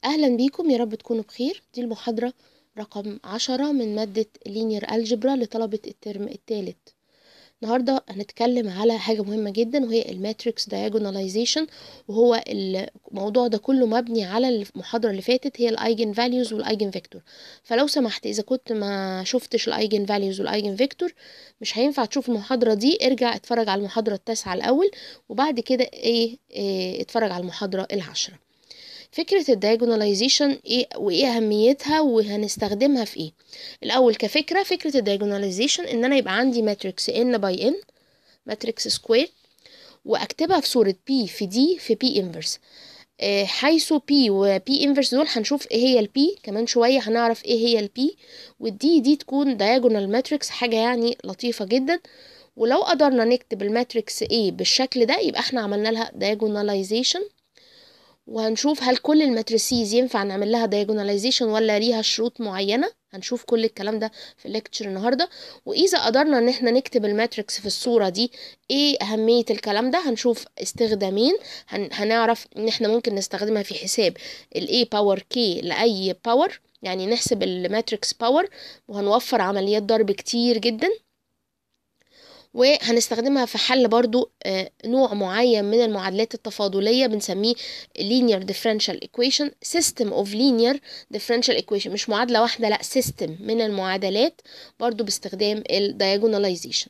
أهلا بيكم يا رب تكونوا بخير دي المحاضرة رقم عشرة من مادة Linear Algebra لطلبة الترم الثالث النهاردة هنتكلم على حاجة مهمة جدا وهي الماتريكس diagonalization وهو الموضوع ده كله مبني على المحاضرة اللي فاتت هي الايجن فاليوز والايجن فيكتور فلو سمحت إذا كنت ما شفتش الايجن فاليوز والايجن فيكتور مش هينفع تشوف المحاضرة دي ارجع اتفرج على المحاضرة التاسعة الأول وبعد كده ايه, إيه اتفرج على المحاضرة العاشرة فكرة الدايجوناليزيشن ايه وايه اهميتها وهنستخدمها في ايه الاول كفكرة فكرة الدايجوناليزيشن ان انا يبقى عندي ماتريكس n باي n ماتريكس سكوير واكتبها في صورة p في d في p انفرس اه حيث p و p انفرس دول هنشوف ايه هي ال p كمان شوية هنعرف ايه هي ال p والدي دي تكون diagonal ماتريكس حاجة يعني لطيفة جدا ولو قدرنا نكتب الماتريكس A بالشكل ده يبقى احنا عملنا لها diagonalization وهنشوف هل كل الماتريسيز ينفع نعمل لها diagonalization ولا ليها شروط معينة هنشوف كل الكلام ده في الليكتشر النهارده واذا قدرنا ان احنا نكتب الماتريكس في الصوره دي ايه اهميه الكلام ده هنشوف استخدامين هن هنعرف ان احنا ممكن نستخدمها في حساب الاي باور كي لاي باور يعني نحسب الماتريكس باور وهنوفر عمليات ضرب كتير جدا وهنستخدمها في حل برضو نوع معين من المعادلات التفاضلية بنسميه linear differential equation system of linear differential equation مش معادلة واحدة لا system من المعادلات برضو باستخدام ال diagonalization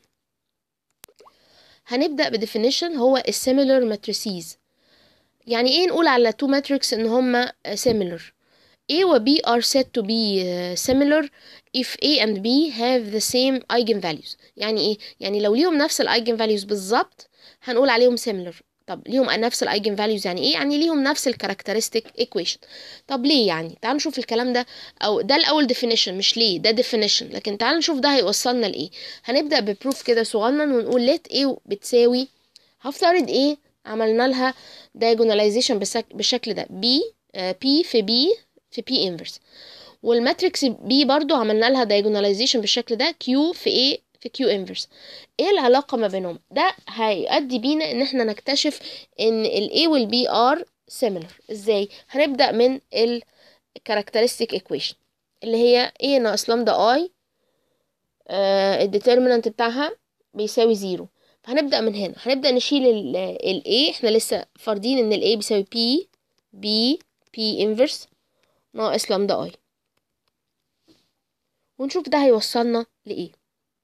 هنبدأ بديفينيشن هو similar matrices يعني ايه نقول على two matrix ان هما similar A و B are said to be similar if A and B have the same eigenvalues يعني ايه يعني لو ليهم نفس الايجن values بالظبط هنقول عليهم similar طب ليهم نفس الايجن values يعني ايه يعني ليهم نفس الكاركترستيك equation طب ليه يعني تعالوا نشوف الكلام ده او ده الاول definition مش ليه ده definition لكن تعالوا نشوف ده هيوصلنا لايه هنبدا ببروف كده صغنن ونقول let A بتساوي هفترض ايه عملنا لها diagonalization بالشكل ده B P في B في P inverse والماتريكس B برضو عملنا لها diagonalization بالشكل ده Q في A في Q inverse ايه العلاقة ما بينهم ده هيؤدي بينا ان احنا نكتشف ان ال A وال B are similar ازاي هنبدأ من ال characteristic equation اللي هي A ناقص لامدا I آه الديترمينانت بتاعها بيساوي زيرو فهنبدأ من هنا هنبدأ نشيل ال ال A احنا لسه فاردين ان ال A بيساوي P B P inverse ناقص لامدا اي ونشوف ده هيوصلنا لايه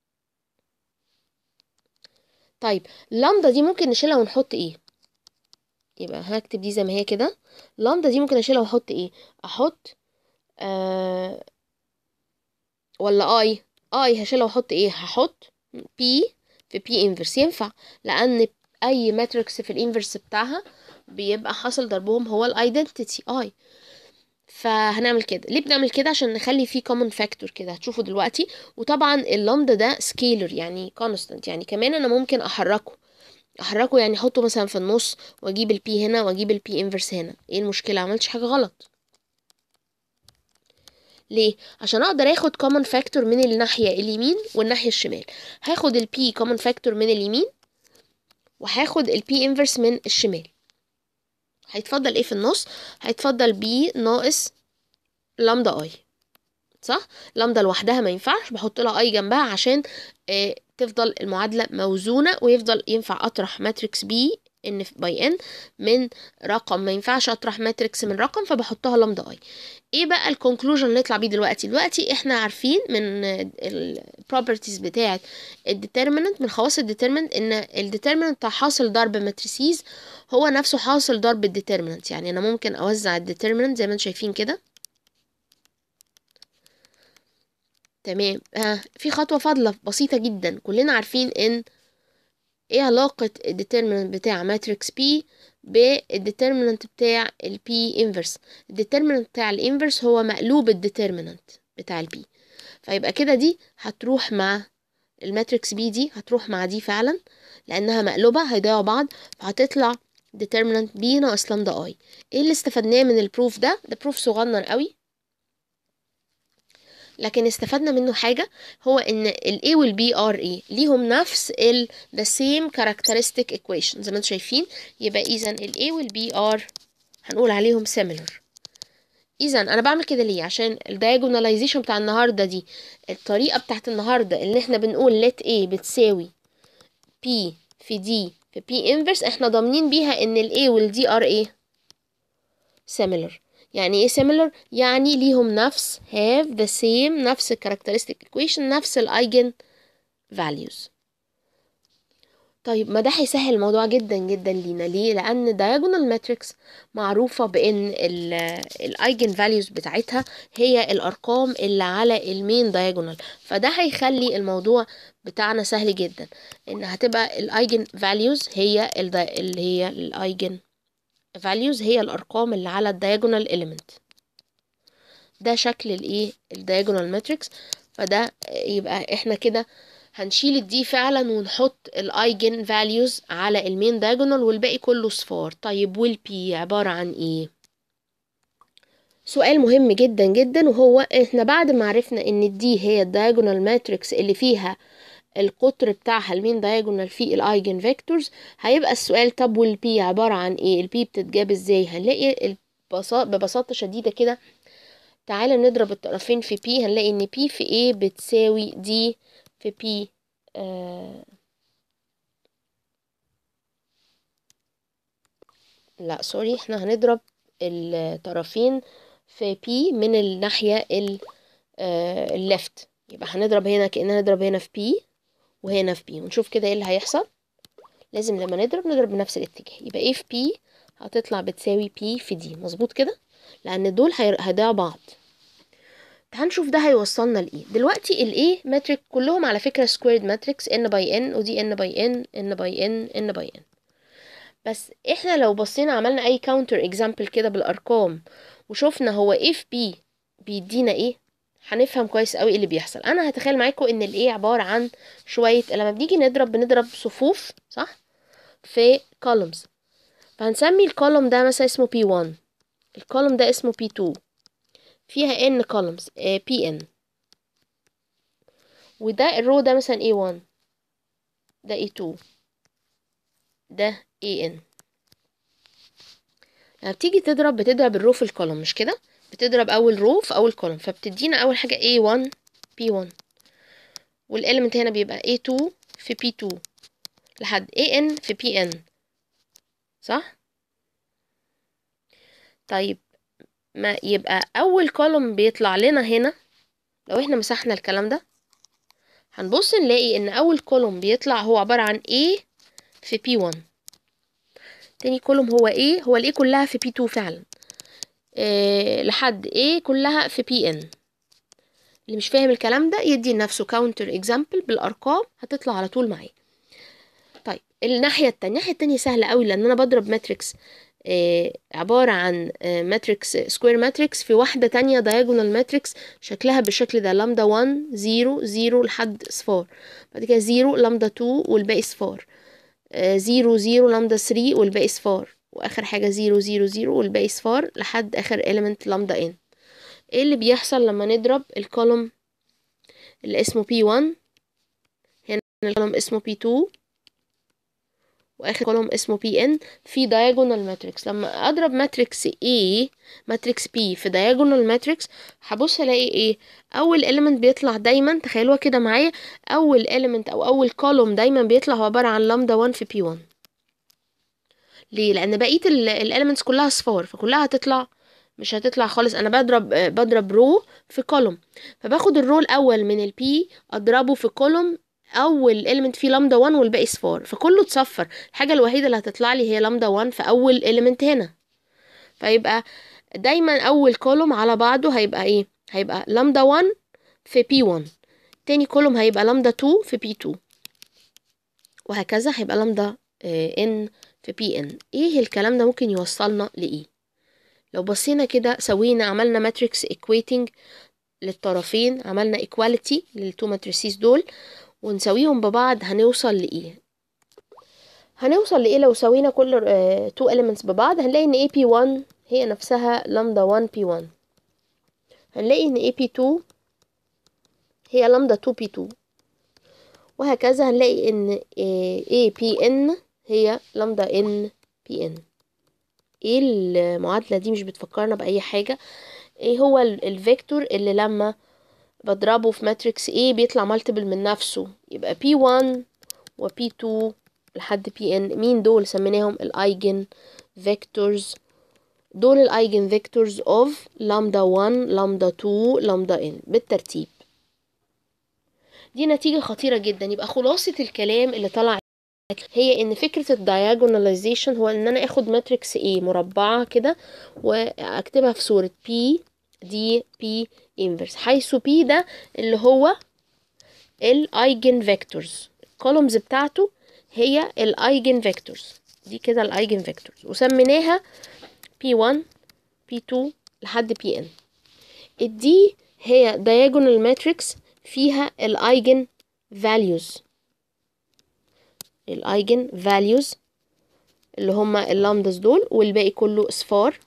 طيب لامدا دي ممكن نشيلها ونحط ايه يبقى هكتب دي زي ما هي كده لامدا دي ممكن اشيلها واحط ايه احط آه ولا اي اي هشيلها واحط ايه هحط بي في بي انفرس ينفع لان اي ماتريكس في الانفرس بتاعها بيبقى حاصل ضربهم هو الايدنتيتي اي فهنعمل كده ليه بنعمل كده عشان نخلي فيه common factor كده هتشوفوا دلوقتي وطبعا اللامدا ده سكيلر يعني constant يعني كمان انا ممكن احركه احركه يعني احطه مثلا في النص واجيب البي هنا واجيب البي انفرس هنا ايه المشكله عملتش حاجه غلط ليه عشان اقدر اخد common factor من الناحيه اليمين والناحيه الشمال هاخد البي common factor من اليمين وهاخد البي انفرس من الشمال هيتفضل ايه في النص هيتفضل بي ناقص لامدا اي صح لامدا لوحدها ما ينفعش بحط لها اي جنبها عشان آه تفضل المعادله موزونه ويفضل ينفع اطرح ماتريكس بي ان باي ان من رقم ما ينفعش اطرح ماتريكس من رقم فبحطها لامدا اي ايه بقى الكونكلوجن اللي نطلع بيه دلوقتي دلوقتي احنا عارفين من البروبرتيز بتاعه الديترميننت من خواص الديترميننت ان الديترميننت بتاع حاصل ضرب ماتريسيز هو نفسه حاصل ضرب الديترميننت يعني انا ممكن اوزع الديترميننت زي ما انتم شايفين كده تمام آه في خطوه فاضله بسيطه جدا كلنا عارفين ان ايه علاقة الديترمينانت بتاع ماتريكس بي بالديترمينانت بتاع البي انفرس الديترمينانت بتاع الانفرس هو مقلوب الديترمينانت بتاع البي فيبقى كده دي هتروح مع الماتريكس بي دي هتروح مع دي فعلا لانها مقلوبة هيضيعوا بعض فهتطلع ديترمينانت بي ناقص لامدا اي ايه اللي استفدناه من البروف ده ده بروف صغنن قوي لكن استفدنا منه حاجة هو ان ال A وال B are ايه ليهم نفس ال the same characteristic equation زي ما انتم شايفين يبقى اذا ال A وال B are هنقول عليهم similar اذا انا بعمل كده ليه عشان الدايجوناليزيشن بتاع النهارده دي الطريقه بتاعت النهارده اللي احنا بنقول let A بتساوي P في D في P inverse احنا ضامنين بيها ان ال A وال D are ايه similar يعني ايه similar يعني ليهم نفس have the same نفس characteristic equation نفس الايجن values طيب ما ده هيسهل الموضوع جدا جدا لينا ليه لان diagonal matrix معروفه بان الايجن values بتاعتها هي الارقام اللي على المين diagonal فده هيخلي الموضوع بتاعنا سهل جدا ان هتبقى الايجن values هي ال اللي هي الايجن values هي الارقام اللي على الدياجونال element ده شكل الايه الدياجونال ماتريكس فده يبقى احنا كده هنشيل الدي فعلا ونحط الايجن فاليوز على المين دايجونال والباقي كله صفار طيب والبي عبارة عن ايه سؤال مهم جدا جدا وهو احنا بعد ما عرفنا ان الدي هي الدايجونال ماتريكس اللي فيها القطر بتاعها المين دايجونال في الايجن فيكتورز هيبقى السؤال طب والبي عبارة عن ايه البي بتتجاب ازاي هنلاقي ببساطة شديدة كده تعالى نضرب الطرفين في بي هنلاقي ان بي في ايه بتساوي دي في بي آه لا سوري احنا هنضرب الطرفين في بي من الناحية آه الليفت يبقى هنضرب هنا كأننا نضرب هنا في بي وهنا في بي ونشوف كده ايه اللي هيحصل لازم لما نضرب نضرب بنفس الاتجاه يبقى ايه في بي هتطلع بتساوي بي في دي مظبوط كده لان دول هيضيعوا بعض هنشوف ده هيوصلنا لايه دلوقتي الايه ماتريك كلهم على فكره سكويرد ماتريكس ان باي ان ودي ان باي ان ان باي ان ان باي ان بس احنا لو بصينا عملنا اي كاونتر اكزامبل كده بالارقام وشفنا هو ايه في بي بيدينا ايه هنفهم كويس قوي ايه اللي بيحصل انا هتخيل معاكم ان الايه عباره عن شويه لما بنيجي نضرب بنضرب صفوف صح في columns فهنسمي الكولوم ده مثلا اسمه P1 الكولوم ده اسمه P2 فيها n columns uh, Pn وده الرو ده مثلا A1 ده A2 ده AN لما بتيجي تضرب بتضرب الرو في الكولوم مش كده بتضرب اول رو في اول كولوم فبتدينا اول حاجه A1 P1 والاليمنت هنا بيبقى A2 في P2 لحد AN في PN صح طيب ما يبقى اول كولوم بيطلع لنا هنا لو احنا مسحنا الكلام ده هنبص نلاقي ان اول كولوم بيطلع هو عبارة عن A في P1 تاني كولوم هو A هو ال A كلها في P2 فعلا إيه لحد A كلها في PN اللي مش فاهم الكلام ده يدي لنفسه كاونتر اكزامبل بالارقام هتطلع على طول معايا طيب الناحية التانية الناحية التانية سهلة قوي لان انا بضرب ماتريكس آه عبارة عن آه ماتريكس سكوير ماتريكس في واحدة تانية diagonal ماتريكس شكلها بالشكل ده لامدا 1 0 0 لحد صفار بعد كده 0 لامدا 2 والباقي صفار 0 0 لامدا 3 والباقي صفار واخر حاجة 0 0 0 والباقي صفار لحد اخر element لامدا n ايه اللي بيحصل لما نضرب الكولوم اللي اسمه P1 هنا الكولوم اسمه P2 واخر كولوم اسمه PN في diagonal matrix لما اضرب ماتريكس A ماتريكس B في diagonal matrix هبص الاقي ايه اول element بيطلع دايما تخيلوها كده معايا اول element او اول كولوم دايما بيطلع هو عبارة عن لامدا 1 في P1 ليه لان بقية الاليمنتس كلها صفار فكلها هتطلع مش هتطلع خالص انا بضرب بضرب رو في كولوم فباخد الرو الاول من البي اضربه في كولوم اول element فيه لامدا 1 والباقي صفار فكله اتصفر الحاجه الوحيده اللي هتطلع لي هي لامدا 1 في اول element هنا فيبقى دايما اول كولوم على بعضه هيبقى ايه هيبقى لامدا 1 في بي 1 تاني كولوم هيبقى لامدا 2 في بي 2 وهكذا هيبقى لامدا ان في بي ان ايه الكلام ده ممكن يوصلنا لايه لو بصينا كده سوينا عملنا ماتريكس equating للطرفين عملنا equality للتو ماتريسيز دول ونسويهم ببعض هنوصل لإيه هنوصل لإيه لو سوينا كل تو uh, elements ببعض هنلاقي إن AP1 هي نفسها لامدا 1 P1 هنلاقي إن AP2 هي لامدا 2 P2 وهكذا هنلاقي إن APN هي لامدا N PN ايه المعادلة دي مش بتفكرنا بأي حاجة ايه هو الفيكتور اللي لما بضربه في ماتريكس A بيطلع مالتيبل من نفسه يبقى P1 و P2 لحد Pn مين دول سميناهم الايجن فيكتورز دول الايجن فيكتورز اوف لامدا 1 لامدا 2 لامدا n بالترتيب دي نتيجة خطيرة جدا يبقى خلاصة الكلام اللي طلع هي ان فكرة الدياجوناليزيشن هو ان انا اخد ماتريكس A مربعة كده واكتبها في صورة P D P inverse حيث P ده اللي هو الايجن فيكتورز الكولومز بتاعته هي الايجن فيكتورز دي كده الايجن فيكتورز وسميناها P1 P2 لحد Pn الدي هي diagonal matrix فيها الايجن values الايجن values اللي هما اللامداز دول والباقي كله اصفار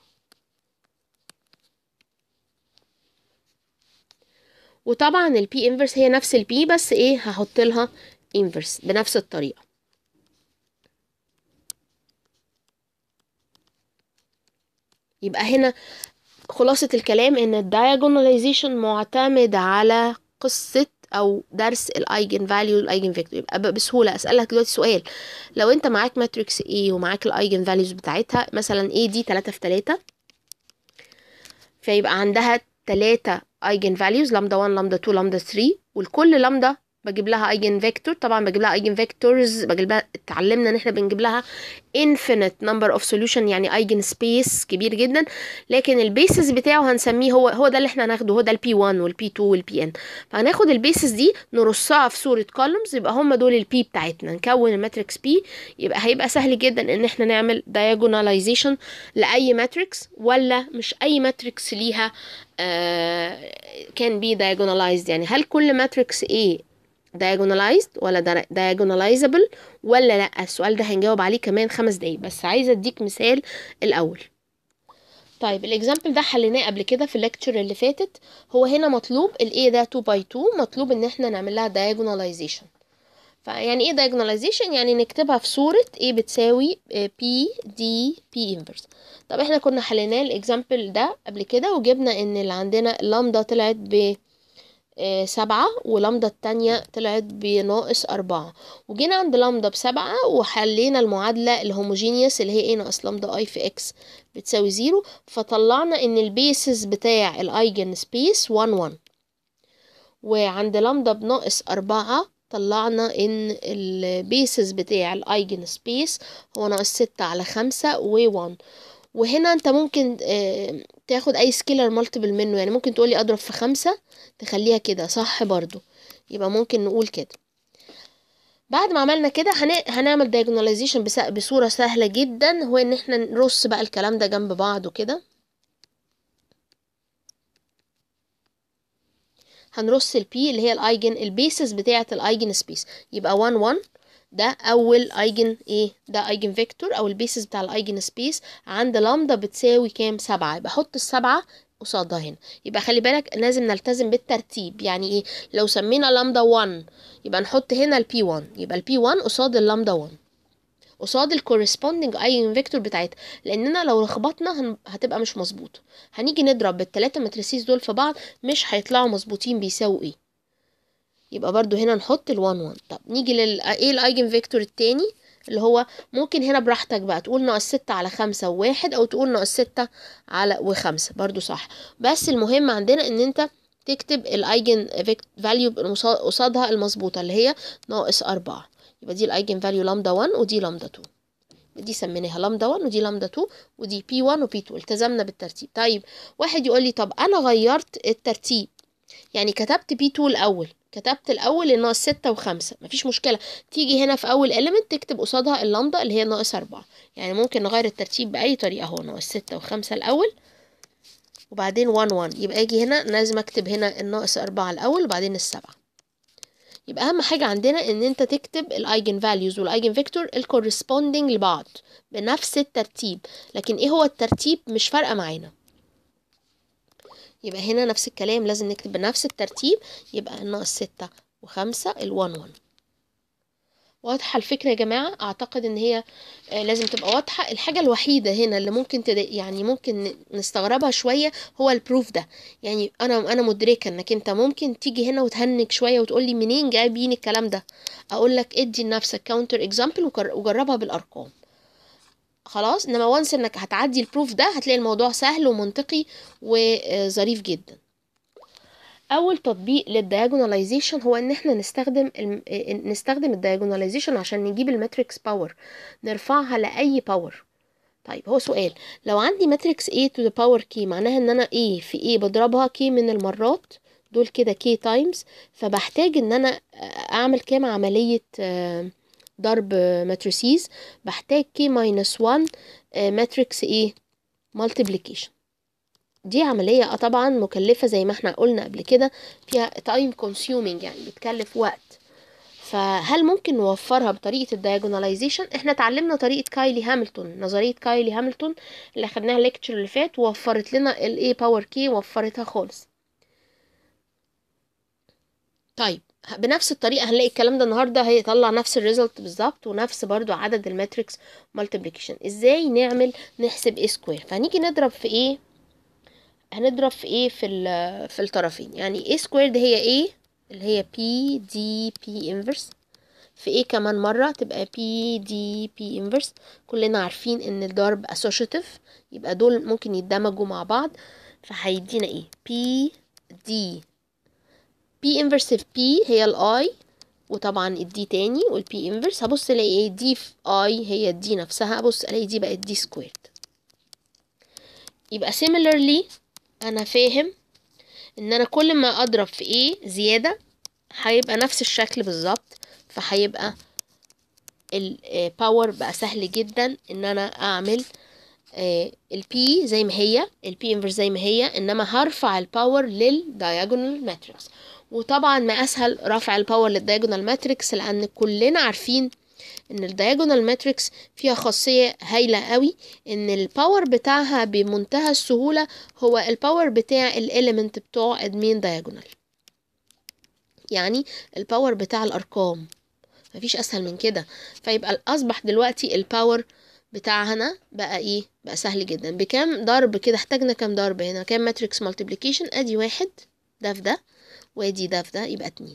وطبعا البي انفرس هي نفس البي بس ايه هحط لها انفرس بنفس الطريقه يبقى هنا خلاصة الكلام ان الدايجوناليزيشن معتمد على قصة او درس الايجن فاليو والايجن فيكتور يبقى بسهولة اسألك دلوقتي سؤال لو انت معاك ماتريكس A ومعاك الايجن فاليوز بتاعتها مثلا A دي 3 في 3 فيبقى عندها 3 ايجن فاليوز لامدا 1 لامدا 2 لامدا 3 والكل لامدا بجيب لها ايجن فيكتور طبعا بجيب لها ايجن فيكتورز بجيب لها اتعلمنا ان احنا بنجيب لها infinite number of solution يعني ايجن سبيس كبير جدا لكن البيسس بتاعه هنسميه هو هو ده اللي احنا هناخده هو ده البي 1 والبي 2 والبي ان فهناخد البيسس دي نرصها في صوره كولومز يبقى هم دول البي بتاعتنا نكون الماتريكس بي يبقى هيبقى سهل جدا ان احنا نعمل diagonalization لاي ماتريكس ولا مش اي ماتريكس ليها آه كان بي diagonalized يعني هل كل ماتريكس A diagonalized ولا diagonalizable ولا لا السؤال ده هنجاوب عليه كمان خمس دقايق بس عايزه اديك مثال الاول طيب الاكزامبل ده حليناه قبل كده في الليكتشر اللي فاتت هو هنا مطلوب ال A ده 2 باي 2 مطلوب ان احنا نعمل لها diagonalization فيعني ايه diagonalization يعني نكتبها في صورة A بتساوي P D P inverse طب احنا كنا حليناه الاكزامبل ده قبل كده وجبنا ان اللي عندنا اللامدا طلعت ب سبعة ولامدا التانية طلعت بناقص أربعة وجينا عند لامدا بسبعة وحلينا المعادلة الهوموجينيوس اللي هي ايه ناقص لامدا اي في اكس بتساوي زيرو فطلعنا ان البيسز بتاع الايجن سبيس وان وان وعند لامدا بناقص أربعة طلعنا ان البيسز بتاع الايجن سبيس هو ناقص ستة على خمسة و1 وهنا انت ممكن اه تاخد اي سكيلر مالتيبل منه يعني ممكن تقولي اضرب في خمسة تخليها كده صح برضو يبقى ممكن نقول كده بعد ما عملنا كده هنعمل diagonalization بصورة سهلة جدا هو ان احنا نرص بقى الكلام ده جنب بعضه كده هنرص البي اللي هي الايجن البيسز بتاعة الايجن سبيس يبقى 1 1 ده اول ايجن ايه ده ايجن فيكتور او البيسز بتاع الايجن سبيس عند لامدا بتساوي كام سبعة يبقى احط السبعة قصادها هنا يبقى خلي بالك لازم نلتزم بالترتيب يعني ايه لو سمينا لامدا 1 يبقى نحط هنا البي 1 يبقى البي 1 قصاد اللامدا 1 قصاد الكورسبوندنج ايجن فيكتور بتاعتها لاننا لو لخبطنا هتبقى مش مظبوطه هنيجي نضرب بالثلاثه ماتريسيز دول في بعض مش هيطلعوا مظبوطين بيساووا ايه يبقى برضو هنا نحط ال1 1 طب نيجي لل ايه الايجن فيكتور التاني اللي هو ممكن هنا براحتك بقى تقول ناقص ستة على خمسة وواحد او تقول ناقص ستة على وخمسة برضو صح بس المهم عندنا ان انت تكتب الايجن فاليو قصادها المظبوطة اللي هي ناقص أربعة يبقى دي الايجن فاليو لامدا 1 ودي لامدا 2 دي سميناها لامدا 1 ودي لامدا 2 ودي بي 1 وبي 2 التزمنا بالترتيب طيب واحد يقول لي طب انا غيرت الترتيب يعني كتبت بي 2 الاول كتبت الاول الناقص ستة وخمسة مفيش مشكلة تيجي هنا في اول element تكتب قصادها اللامدا اللي هي ناقص أربعة يعني ممكن نغير الترتيب بأي طريقة اهو ناقص ستة وخمسة الأول وبعدين 1 1 يبقى اجي هنا لازم اكتب هنا الناقص أربعة الأول وبعدين السبعة يبقى أهم حاجة عندنا إن أنت تكتب الأيجن فاليوز والأيجن فيكتور الكورسبوندنج لبعض بنفس الترتيب لكن إيه هو الترتيب مش فارقة معانا يبقى هنا نفس الكلام لازم نكتب بنفس الترتيب يبقى الناقص ستة وخمسة الوان ون واضحة الفكرة يا جماعة اعتقد ان هي آه، لازم تبقى واضحة الحاجة الوحيدة هنا اللي ممكن تد... يعني ممكن ن- نستغربها شوية هو البروف ده يعني انا انا مدركة انك انت ممكن تيجي هنا وتهنج شوية وتقولي منين جايبين الكلام ده اقول لك ادي لنفسك كاونتر اكزامبل وجربها بالارقام خلاص انما وانس انك هتعدي البروف ده هتلاقي الموضوع سهل ومنطقي وظريف جدا اول تطبيق للدياجوناليزيشن هو ان احنا نستخدم الم... آه، نستخدم الدياجوناليزيشن عشان نجيب الماتريكس باور نرفعها لاي باور طيب هو سؤال لو عندي ماتريكس A to the power k معناها ان انا A في A بضربها k من المرات دول كده k times فبحتاج ان انا اعمل كام عملية آه، ضرب ماتريسيز بحتاج k minus 1 ماتريكس A multiplication دي عملية اه طبعا مكلفة زي ما احنا قلنا قبل كده فيها time consuming يعني بتكلف وقت فهل ممكن نوفرها بطريقة الدياجوناليزيشن احنا اتعلمنا طريقة كايلي هامilton نظرية كايلي هامilton اللي خدناها الليكتشر اللي فات ووفرت لنا ال A باور K وفرتها خالص طيب بنفس الطريقة هنلاقي الكلام ده النهاردة هيطلع نفس الريزلت بالظبط ونفس برضو عدد الماتريكس مالتيبليكيشن ازاي نعمل نحسب A سكوير فهنيجي نضرب في ايه هنضرب في ايه في ال- في الطرفين يعني A سكوير ده هي ايه اللي هي P D P inverse في ايه كمان مرة تبقى P D P inverse كلنا عارفين ان الضرب associative يبقى دول ممكن يتدمجوا مع بعض فهيدينا ايه P D P inverse في P هي ال I وطبعا الدي تاني والبي انفرس هبص الاقي ايه دي في اي هي الدي نفسها ابص الاقي دي بقت دي سكويرد يبقى similarly انا فاهم ان انا كل ما اضرب في ايه زيادة هيبقى نفس الشكل بالظبط فهيبقى الباور بقى سهل جدا ان انا اعمل البي زي ما هي البي انفرس زي ما هي انما هرفع الباور للدايجونال ماتريكس وطبعا ما اسهل رفع الباور للدايجونال ماتريكس لان كلنا عارفين ان الدايجونال ماتريكس فيها خاصية هايلة قوي ان الباور بتاعها بمنتهى السهولة هو الباور بتاع الاليمنت بتوع ادمين دايجونال يعني الباور بتاع الارقام مفيش اسهل من كده فيبقى اصبح دلوقتي الباور بتاعنا بقى ايه بقى سهل جدا بكام ضرب كده احتاجنا كام ضرب هنا كام ماتريكس مالتيبليكيشن ادي واحد ده في ده وادي ده في ده يبقى اتنين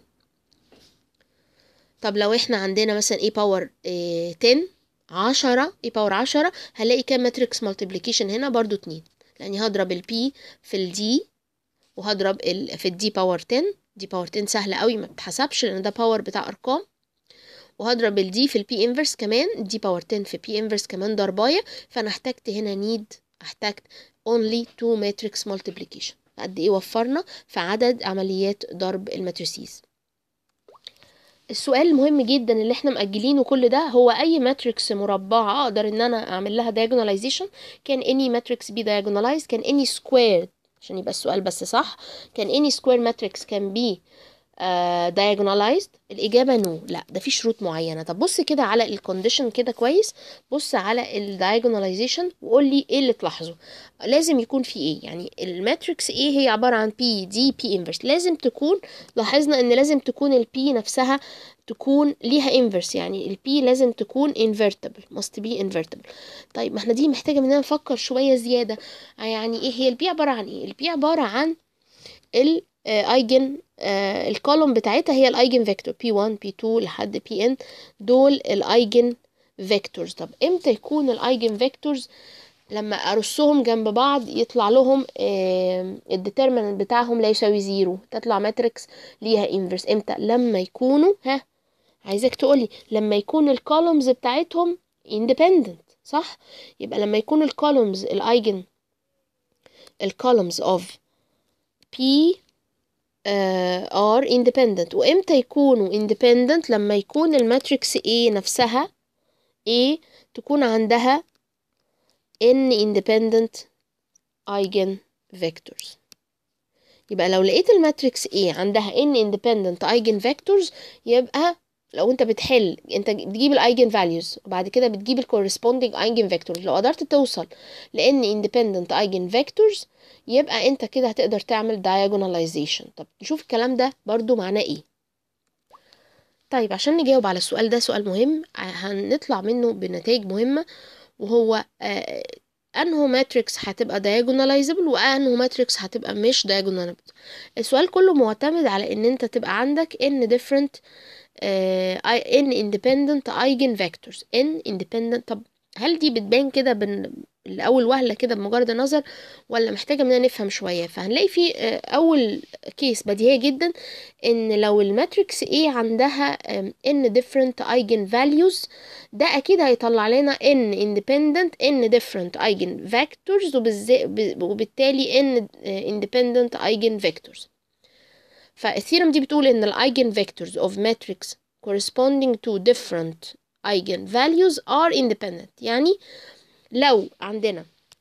طب لو احنا عندنا مثلا ايه باور إيه 10 عشرة ايه باور عشرة هلاقي كام ماتريكس مالتيبليكيشن هنا برضو اتنين لاني هضرب البي في الدي وهضرب ال في الدي باور 10 دي باور 10 سهلة قوي ما بتحسبش لان ده باور بتاع ارقام وهضرب الدي في البي انفرس كمان دي باور 10 في بي انفرس كمان ضرباية فانا احتجت هنا نيد احتجت only two matrix multiplication قد ايه وفرنا في عدد عمليات ضرب الماتريسيز السؤال المهم جدا اللي احنا مأجلينه كل ده هو اي ماتريكس مربعة اقدر ان انا اعمل لها diagonalization كان any matrix be diagonalized كان any square عشان يبقى السؤال بس صح كان any square matrix can be uh, diagonalized الإجابة نو لا ده في شروط معينة طب بص كده على الكونديشن كده كويس بص على الدايجوناليزيشن وقول لي ايه اللي تلاحظه لازم يكون في ايه يعني الماتريكس ايه هي عبارة عن بي دي بي انفرس لازم تكون لاحظنا ان لازم تكون البي نفسها تكون ليها انفرس يعني البي لازم تكون invertible must be invertible طيب ما احنا دي محتاجة مننا نفكر شوية زيادة يعني ايه هي البي عبارة عن ايه البي عبارة عن ال ايجن الكولوم بتاعتها هي الايجن فيكتور P1 P2 لحد Pn دول الايجن فيكتورز طب امتى يكون الايجن فيكتورز لما ارصهم جنب بعض يطلع لهم الديترمينانت بتاعهم لا يساوي زيرو تطلع ماتريكس ليها انفرس امتى لما يكونوا ها عايزك تقولي لما يكون الكولومز بتاعتهم independent صح يبقى لما يكون الكولومز الايجن الكولومز اوف P uh, are independent وامتى يكونوا independent لما يكون الماتريكس A نفسها A تكون عندها n independent eigen vectors يبقى لو لقيت الماتريكس A عندها n independent eigen vectors يبقى لو انت بتحل انت بتجيب الايجن فاليوز وبعد كده بتجيب الكورسبوندينج ايجن فيكتورز لو قدرت توصل لان اندبندنت ايجن فيكتورز يبقى انت كده هتقدر تعمل diagonalization طب نشوف الكلام ده برضو معناه ايه طيب عشان نجاوب على السؤال ده سؤال مهم هنطلع منه بنتائج مهمة وهو آه انه ماتريكس هتبقى diagonalizable وانه ماتريكس هتبقى مش diagonalizable السؤال كله معتمد على ان انت تبقى عندك n different uh, n independent eigenvectors n independent طب هل دي بتبان كده بن... الاول وهله كده بمجرد النظر ولا محتاجه مننا نفهم شويه فهنلاقي في اول كيس بديهيه جدا ان لو الماتريكس A عندها n different eigen values ده اكيد هيطلع لنا n independent n different eigen vectors وبالتالي n independent eigen vectors فالثيرم دي بتقول ان الايجن vectors of matrix corresponding to different eigen values are independent يعني لو عندنا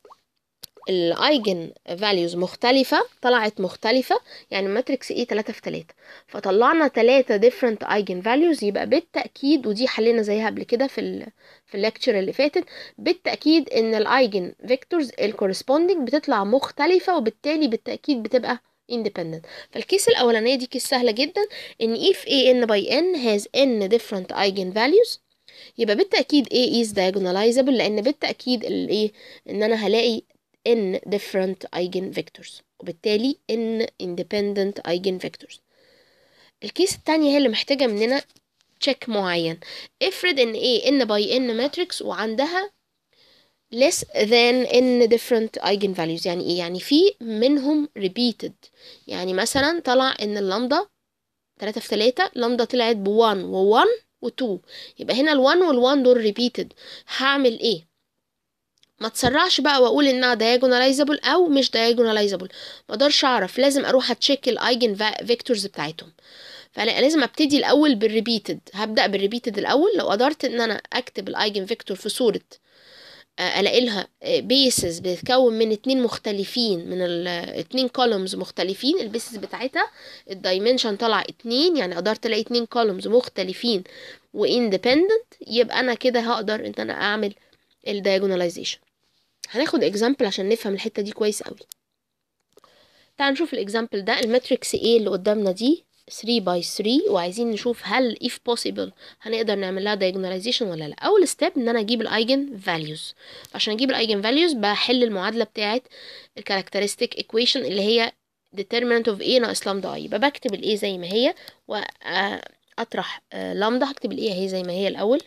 الايجن فاليوز مختلفة طلعت مختلفة يعني ماتريكس ايه 3 في 3 فطلعنا 3 different ايجن فاليوز يبقى بالتأكيد ودي حلينا زيها قبل كده في ال في الليكتشر اللي فاتت بالتأكيد ان الايجن فيكتورز الكورسبوندينج بتطلع مختلفة وبالتالي بالتأكيد بتبقى independent فالكيس الأولانية دي كيس سهلة جدا إن if a n by n has n different eigenvalues يبقى بالتأكيد A is diagonalizable لأن بالتأكيد الإيه إن أنا هلاقي n different eigenvectors وبالتالي n independent eigenvectors الكيس التانية هي اللي محتاجة مننا تشيك معين افرض ان ايه n by n matrix وعندها less than n different eigenvalues يعني ايه يعني في منهم repeated يعني مثلا طلع ان اللامدا 3 في 3 لامدا طلعت ب 1 و 1 و2 يبقى هنا ال1 وال1 دول repeated هعمل ايه ما تسرعش بقى واقول انها diagonalizable او مش diagonalizable ما اقدرش اعرف لازم اروح اتشيك الايجن فيكتورز بتاعتهم فانا لازم ابتدي الاول بالريبيتد هبدا بالريبيتد الاول لو قدرت ان انا اكتب الايجن فيكتور في صوره الاقي لها بيسز بتتكون من اتنين مختلفين من الاتنين كولومز مختلفين البيسز بتاعتها الدايمنشن طلع اتنين يعني قدرت الاقي اتنين كولومز مختلفين واندبندنت يبقى انا كده هقدر ان انا اعمل الدايجوناليزيشن هناخد اكزامبل عشان نفهم الحته دي كويس قوي تعال نشوف الاكزامبل ده الماتريكس A اللي قدامنا دي 3 باي 3 وعايزين نشوف هل if possible هنقدر نعمل لها diagonalization ولا لا اول ستيب ان انا اجيب الايجن values عشان اجيب الايجن values بحل المعادله بتاعه الكاركترستيك equation اللي هي determinant of a ناقص لامدا i يبقى بكتب الايه زي ما هي واطرح لامدا هكتب الايه اهي زي ما هي الاول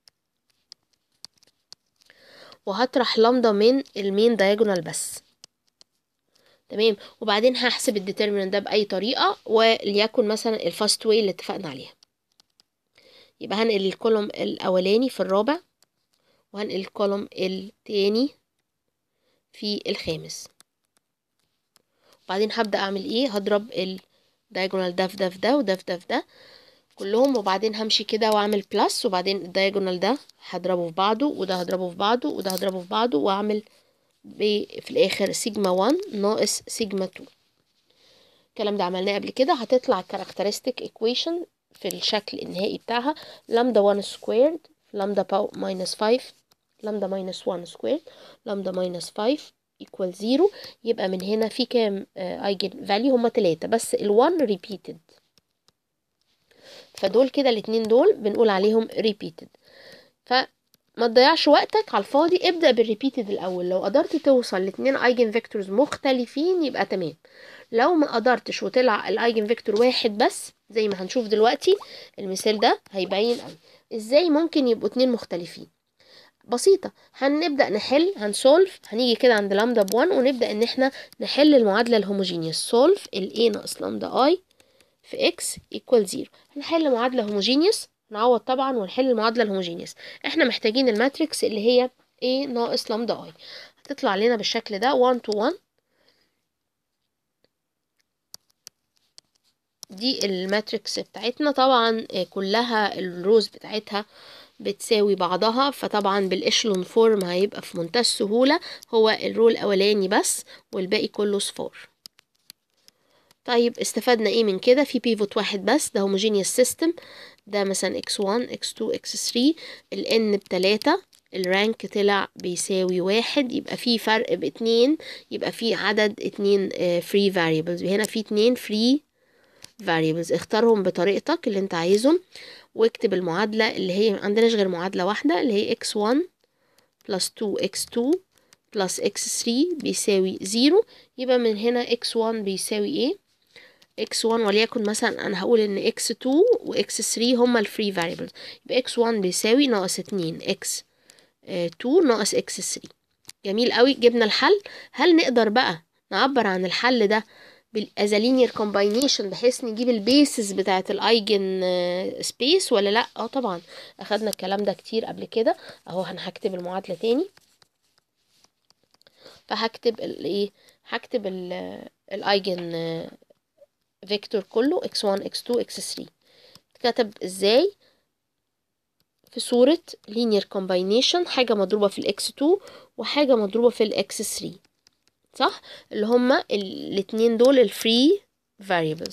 وهطرح لامدا من المين دايجونال بس تمام وبعدين هحسب الديترمينانت ده باي طريقه وليكن مثلا الفاست واي اللي اتفقنا عليها يبقى هنقل الكولوم الاولاني في الرابع وهنقل الكولوم التاني في الخامس وبعدين هبدا اعمل ايه هضرب الدايجونال ده في ده في ده وده في ده في ده كلهم وبعدين همشي كده واعمل بلس وبعدين الدايجونال ده هضربه في بعضه وده هضربه في بعضه وده هضربه في بعضه واعمل في الاخر سيجما 1 ناقص سيجما 2 الكلام ده عملناه قبل كده هتطلع الكاركترستيك ايكويشن في الشكل النهائي بتاعها لامدا 1 سكويرد لامدا باو ماينس 5 لامدا ماينس 1 سكويرد لامدا ماينس 5 equal 0 يبقى من هنا في كام ايجن فاليو هما تلاتة بس ال1 repeated فدول كده الاتنين دول بنقول عليهم repeated فما تضيعش وقتك على الفاضي ابدأ بالريبيتد الأول لو قدرت توصل لاتنين ايجن فيكتورز مختلفين يبقى تمام لو ما قدرتش وطلع الايجن فيكتور واحد بس زي ما هنشوف دلوقتي المثال ده هيبين قوي ازاي ممكن يبقوا اتنين مختلفين بسيطة هنبدأ نحل هنسولف هنيجي كده عند لامدا بوان ونبدأ ان احنا نحل المعادلة الهوموجينيوس سولف ال A ناقص لامدا اي في x equal 0 هنحل معادلة هوموجينيوس نعوض طبعا ونحل المعادلة الهوموجينيوس احنا محتاجين الماتريكس اللي هي A ناقص لامدا اي هتطلع لنا بالشكل ده 1 to 1 دي الماتريكس بتاعتنا طبعا كلها الروز بتاعتها بتساوي بعضها فطبعا بالاشلون فورم هيبقى في منتهى السهولة هو الرو الاولاني بس والباقي كله صفار طيب استفدنا ايه من كده في بيفوت واحد بس ده هوموجينيوس سيستم ده مثلا x1 x2 x3 ال n بتلاتة الرانك طلع بيساوي واحد يبقى في فرق باتنين يبقى في عدد اتنين free variables هنا في اتنين free variables اختارهم بطريقتك اللي انت عايزهم واكتب المعادلة اللي هي عندناش غير معادلة واحدة اللي هي x1 plus 2x2 plus x3 بيساوي زيرو يبقى من هنا x1 بيساوي ايه x1 وليكن مثلا انا هقول ان x2 و x3 هما الفري variables يبقى x1 بيساوي ناقص 2 x2 ناقص x3 جميل قوي جبنا الحل هل نقدر بقى نعبر عن الحل ده بالاز لينير كومباينيشن بحيث نجيب البيسز بتاعه الايجن سبيس ولا لا اه طبعا اخدنا الكلام ده كتير قبل كده اهو انا هكتب المعادله تاني فهكتب الايه هكتب الايجن فيكتور كله x1 x2 x3 اتكتب ازاي في صورة linear combination حاجة مضروبة في ال x2 وحاجة مضروبة في ال x3 صح اللي هما الاتنين دول الفري variables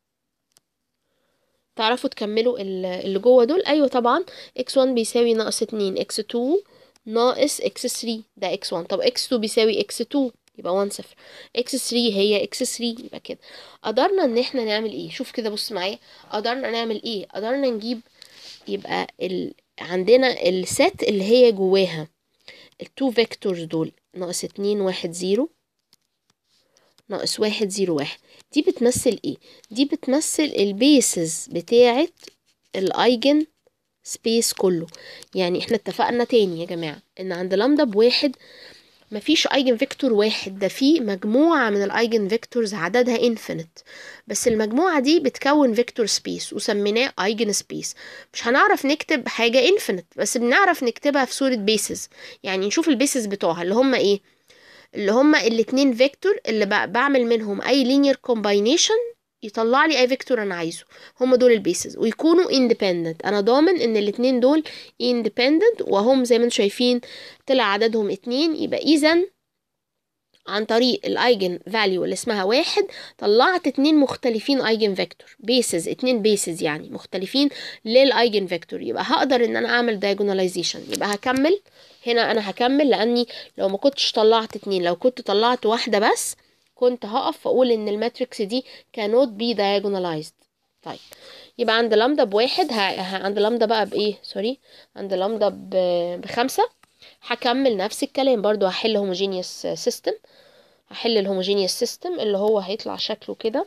تعرفوا تكملوا اللي جوه دول ايوه طبعا x1 بيساوي ناقص 2 x2 ناقص x3 ده x1 طب x2 بيساوي x2 يبقى 1 صفر x3 هي x3 يبقى كده قدرنا ان احنا نعمل ايه شوف كده بص معايا قدرنا نعمل ايه قدرنا نجيب يبقى ال... عندنا الست اللي هي جواها التو فيكتورز دول ناقص اتنين واحد زيرو ناقص واحد زيرو واحد دي بتمثل ايه دي بتمثل البيسز بتاعة الايجن سبيس كله يعني احنا اتفقنا تاني يا جماعة ان عند لامدا بواحد مفيش ايجن فيكتور واحد ده في مجموعة من الايجن فيكتورز عددها انفينيت بس المجموعة دي بتكون فيكتور سبيس وسميناه ايجن سبيس مش هنعرف نكتب حاجة انفينيت بس بنعرف نكتبها في صورة بيسز يعني نشوف البيسز بتوعها اللي هم ايه اللي هم الاتنين فيكتور اللي بعمل منهم اي لينير كومباينيشن يطلع لي اي فيكتور انا عايزه هم دول البيسز ويكونوا اندبندنت انا ضامن ان الاتنين دول اندبندنت وهم زي ما انتم شايفين طلع عددهم اتنين يبقى اذا عن طريق الايجن فاليو اللي اسمها واحد طلعت اتنين مختلفين ايجن فيكتور بيسز اتنين بيسز يعني مختلفين للايجن فيكتور يبقى هقدر ان انا اعمل دايجوناليزيشن يبقى هكمل هنا انا هكمل لاني لو ما كنتش طلعت اتنين لو كنت طلعت واحدة بس كنت هقف واقول ان الماتريكس دي cannot be diagonalized طيب يبقى عند لامدا بواحد ه... ه... عند لامدا بقى بايه سوري عند لامدا ب... بخمسة هكمل نفس الكلام برضو هحل homogeneous system هحل الهوموجينيوس system اللي هو هيطلع شكله كده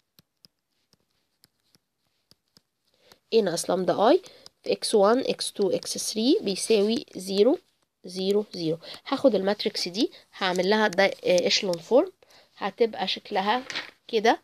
a ناقص لامدا i في x1 x2 x3 بيساوي زيرو زيرو زيرو هاخد الماتريكس دي هعمل لها اشلون فورم هتبقى شكلها كده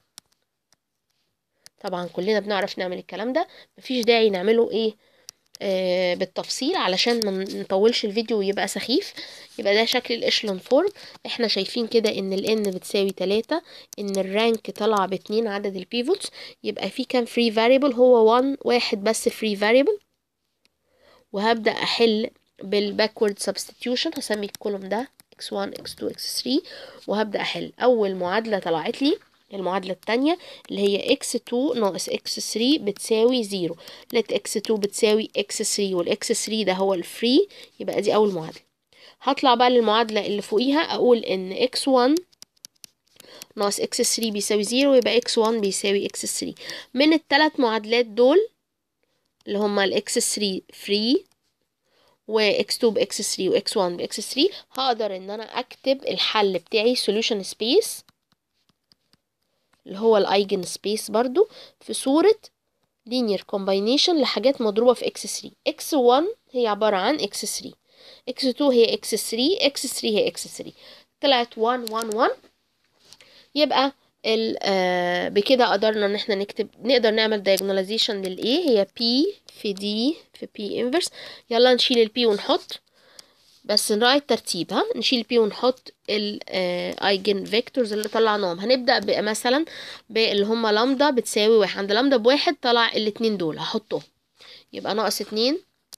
طبعا كلنا بنعرف نعمل الكلام ده مفيش داعي نعمله ايه آه بالتفصيل علشان ما نطولش الفيديو ويبقى سخيف يبقى ده شكل الاشلون فورم احنا شايفين كده ان ال n بتساوي تلاتة ان الرانك طلع باتنين عدد البيفوتس يبقى في كام فري فاريبل هو 1 واحد بس فري فاريبل وهبدأ احل بالباكورد سبستيتيوشن هسمي الكولوم ده x1 x2 x3 وهبدأ أحل أول معادلة طلعت لي المعادلة التانية اللي هي x2 ناقص x3 بتساوي زيرو let x2 بتساوي x3 والx3 ده هو الفري يبقى دي أول معادلة هطلع بقى للمعادلة اللي فوقيها أقول إن x1 ناقص x3 بيساوي زيرو يبقى x1 بيساوي x3 من التلات معادلات دول اللي هما ال x3 فري و x2 ب x3 و x1 ب x3 هقدر ان انا اكتب الحل بتاعي solution space اللي هو الايجن سبيس برضو في صورة linear combination لحاجات مضروبة في x3 x1 هي عبارة عن x3 x2 هي x3 x3 هي x3 طلعت 1 1 1 يبقى ال آه بكده قدرنا ان احنا نكتب نقدر نعمل diagonalization لل A هي P في D في P inverse يلا نشيل ال P ونحط بس نراعي الترتيب ها نشيل P ونحط ال ايجن فيكتورز اللي طلعناهم هنبدأ بقى مثلا باللي هما لامدا بتساوي واحد عند لامدا بواحد طلع الاتنين دول هحطهم يبقى ناقص اتنين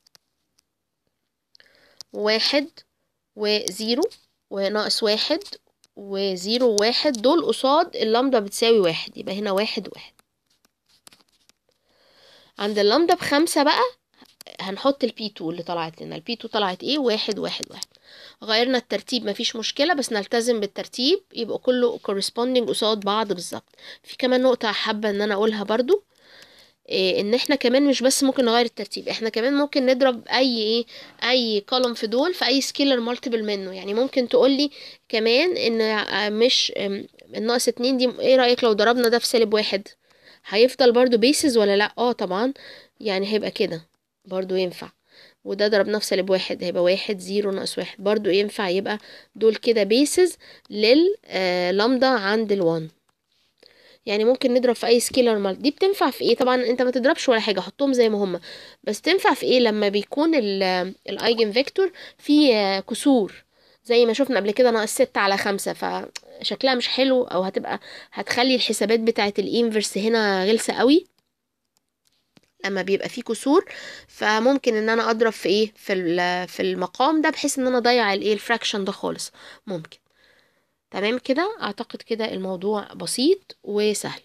واحد وزيرو وناقص واحد وزيرو وواحد دول قصاد اللامدا بتساوي واحد يبقى هنا واحد واحد عند اللامدا بخمسة بقى هنحط البي 2 اللي طلعت لنا البي 2 طلعت ايه واحد واحد واحد غيرنا الترتيب مفيش مشكلة بس نلتزم بالترتيب يبقى كله corresponding قصاد بعض بالظبط في كمان نقطة حابة ان انا اقولها برضو إيه ان احنا كمان مش بس ممكن نغير الترتيب احنا كمان ممكن نضرب اي ايه اي كولوم في دول في اي سكيلر مالتيبل منه يعني ممكن تقولي كمان ان مش الناقص اتنين دي ايه رأيك لو ضربنا ده في سالب واحد هيفضل برضو بيسز ولا لا اه طبعا يعني هيبقى كده برضو ينفع وده ضربناه في سالب واحد هيبقى واحد زيرو ناقص واحد برضو ينفع يبقى دول كده بيسز لللامدا عند الوان يعني ممكن نضرب في اي سكيلر مال دي بتنفع في ايه طبعا انت ما تضربش ولا حاجه حطهم زي ما هما بس تنفع في ايه لما بيكون الايجن فيكتور فيه كسور زي ما شفنا قبل كده ناقص ستة على خمسة فشكلها مش حلو او هتبقى هتخلي الحسابات بتاعه الانفرس هنا غلسه قوي لما بيبقى فيه كسور فممكن ان انا اضرب في ايه في في المقام ده بحيث ان انا اضيع الايه الفراكشن ده خالص ممكن تمام كده اعتقد كده الموضوع بسيط وسهل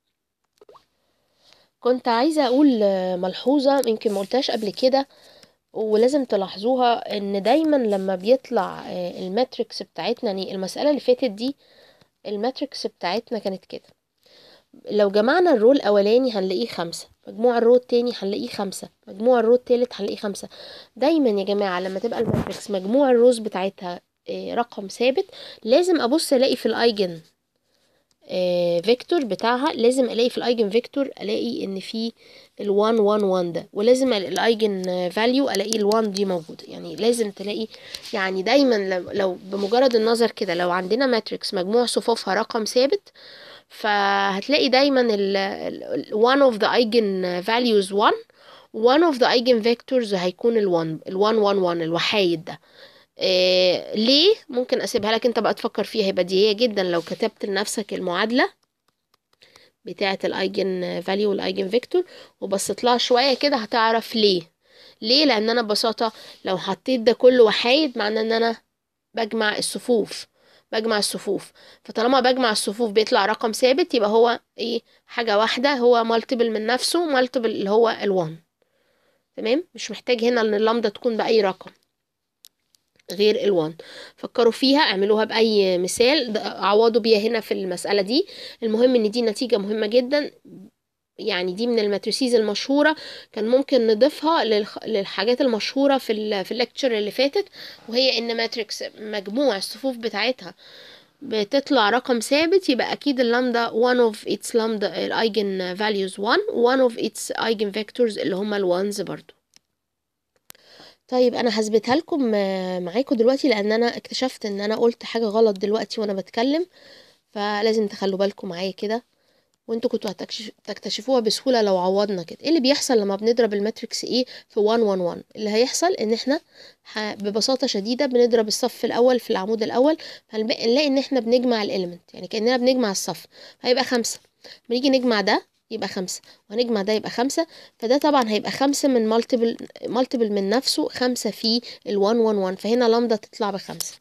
كنت عايزة اقول ملحوظة يمكن ما قلتهاش قبل كده ولازم تلاحظوها ان دايما لما بيطلع الماتريكس بتاعتنا يعني المسألة اللي فاتت دي الماتريكس بتاعتنا كانت كده لو جمعنا الرو الاولاني هنلاقيه خمسة مجموع الرو التاني هنلاقيه خمسة مجموع الرو التالت هنلاقيه خمسة دايما يا جماعة لما تبقى الماتريكس مجموع الروز بتاعتها رقم ثابت لازم ابص الاقي في الايجن فيكتور بتاعها لازم الاقي في الايجن فيكتور الاقي ان في ال1 1 1 ده ولازم الايجن فاليو الاقي ال1 دي موجوده يعني لازم تلاقي يعني دايما لو, لو بمجرد النظر كده لو عندنا ماتريكس مجموع صفوفها رقم ثابت فهتلاقي دايما ال one of the eigen values 1 one of the eigen vectors هيكون ال 1 ال 1 1 1 الوحايد ده إيه ليه ممكن اسيبها لك انت بقى تفكر فيها هي بديهيه جدا لو كتبت لنفسك المعادله بتاعه الايجن فاليو والايجن فيكتور وبصيت لها شويه كده هتعرف ليه ليه لان انا ببساطه لو حطيت ده كله وحايد معناه ان انا بجمع الصفوف بجمع الصفوف فطالما بجمع الصفوف بيطلع رقم ثابت يبقى هو ايه حاجه واحده هو مالتيبل من نفسه مالتيبل اللي هو ال1 تمام مش محتاج هنا ان اللامدا تكون باي رقم غير ال1 فكروا فيها اعملوها باي مثال عوضوا بيها هنا في المساله دي المهم ان دي نتيجه مهمه جدا يعني دي من الماتريسيز المشهورة كان ممكن نضيفها للحاجات المشهورة في ال في الليكتشر اللي فاتت وهي ان ماتريكس مجموع الصفوف بتاعتها بتطلع رقم ثابت يبقى اكيد اللامدا one of its لامدا الايجن values 1 one of its eigen vectors اللي هما الوانز برضو طيب انا هثبتها لكم معاكم دلوقتي لان انا اكتشفت ان انا قلت حاجه غلط دلوقتي وانا بتكلم فلازم تخلوا بالكم معايا كده وانتوا كنتوا هتكتشفوها بسهوله لو عوضنا كده ايه اللي بيحصل لما بنضرب الماتريكس ايه في 1 1 1 اللي هيحصل ان احنا ببساطه شديده بنضرب الصف الاول في العمود الاول فنلاقي ان احنا بنجمع الاليمنت يعني كاننا بنجمع الصف هيبقى خمسة بنيجي نجمع ده يبقى خمسة وهنجمع ده يبقى خمسة فده طبعا هيبقى خمسة من مالتيبل مالتيبل من نفسه خمسة في الوان وان وان فهنا لامدا تطلع بخمسة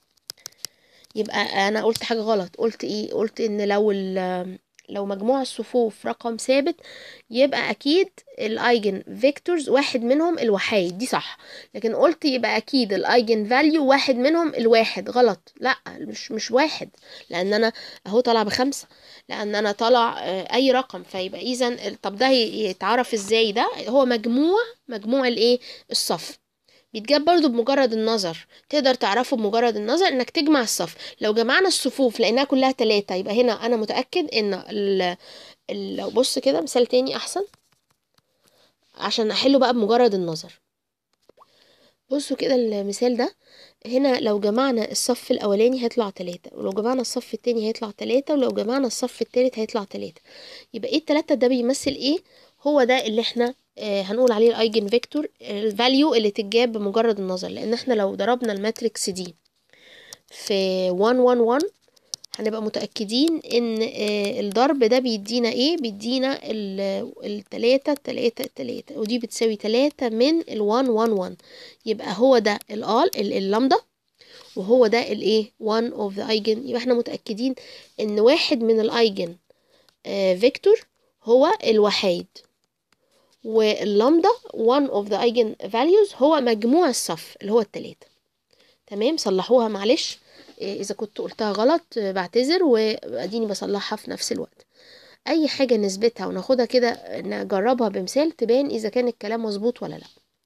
يبقى انا قلت حاجة غلط قلت ايه قلت ان لو لو مجموع الصفوف رقم ثابت يبقى اكيد الايجن فيكتورز واحد منهم الوحيد دي صح لكن قلت يبقى اكيد الايجن فاليو واحد منهم الواحد غلط لا مش مش واحد لان انا اهو طالع بخمسة لان انا طالع اي رقم فيبقى اذا طب ده يتعرف ازاي ده هو مجموع مجموع الايه الصف بيتجاب برضو بمجرد النظر تقدر تعرفه بمجرد النظر انك تجمع الصف لو جمعنا الصفوف لانها كلها تلاتة يبقى هنا انا متأكد ان ال... ال... لو بص كده مثال تاني احسن عشان احله بقى بمجرد النظر بصوا كده المثال ده هنا لو جمعنا الصف الاولاني هيطلع تلاتة ولو جمعنا الصف التاني هيطلع تلاتة ولو جمعنا الصف التالت هيطلع تلاتة يبقى ايه التلاتة ده بيمثل ايه هو ده اللي احنا آه هنقول عليه الايجن فيكتور الفاليو اللي تتجاب بمجرد النظر لان احنا لو ضربنا الماتريكس دي في 1 1 1 هنبقى متأكدين ان آه الضرب ده بيدينا ايه بيدينا التلاتة التلاتة التلاتة ودي بتساوي تلاتة من الوان وان وان يبقى هو ده الال اللامدا وهو ده الايه one of the eigen يبقى احنا متأكدين ان واحد من الايجن آه فيكتور هو الوحيد واللامدا one of the eigen values هو مجموع الصف اللي هو التلاتة تمام صلحوها معلش اذا كنت قلتها غلط بعتذر واديني بصلحها في نفس الوقت اي حاجه نثبتها وناخدها كده نجربها بمثال تبان اذا كان الكلام مظبوط ولا لا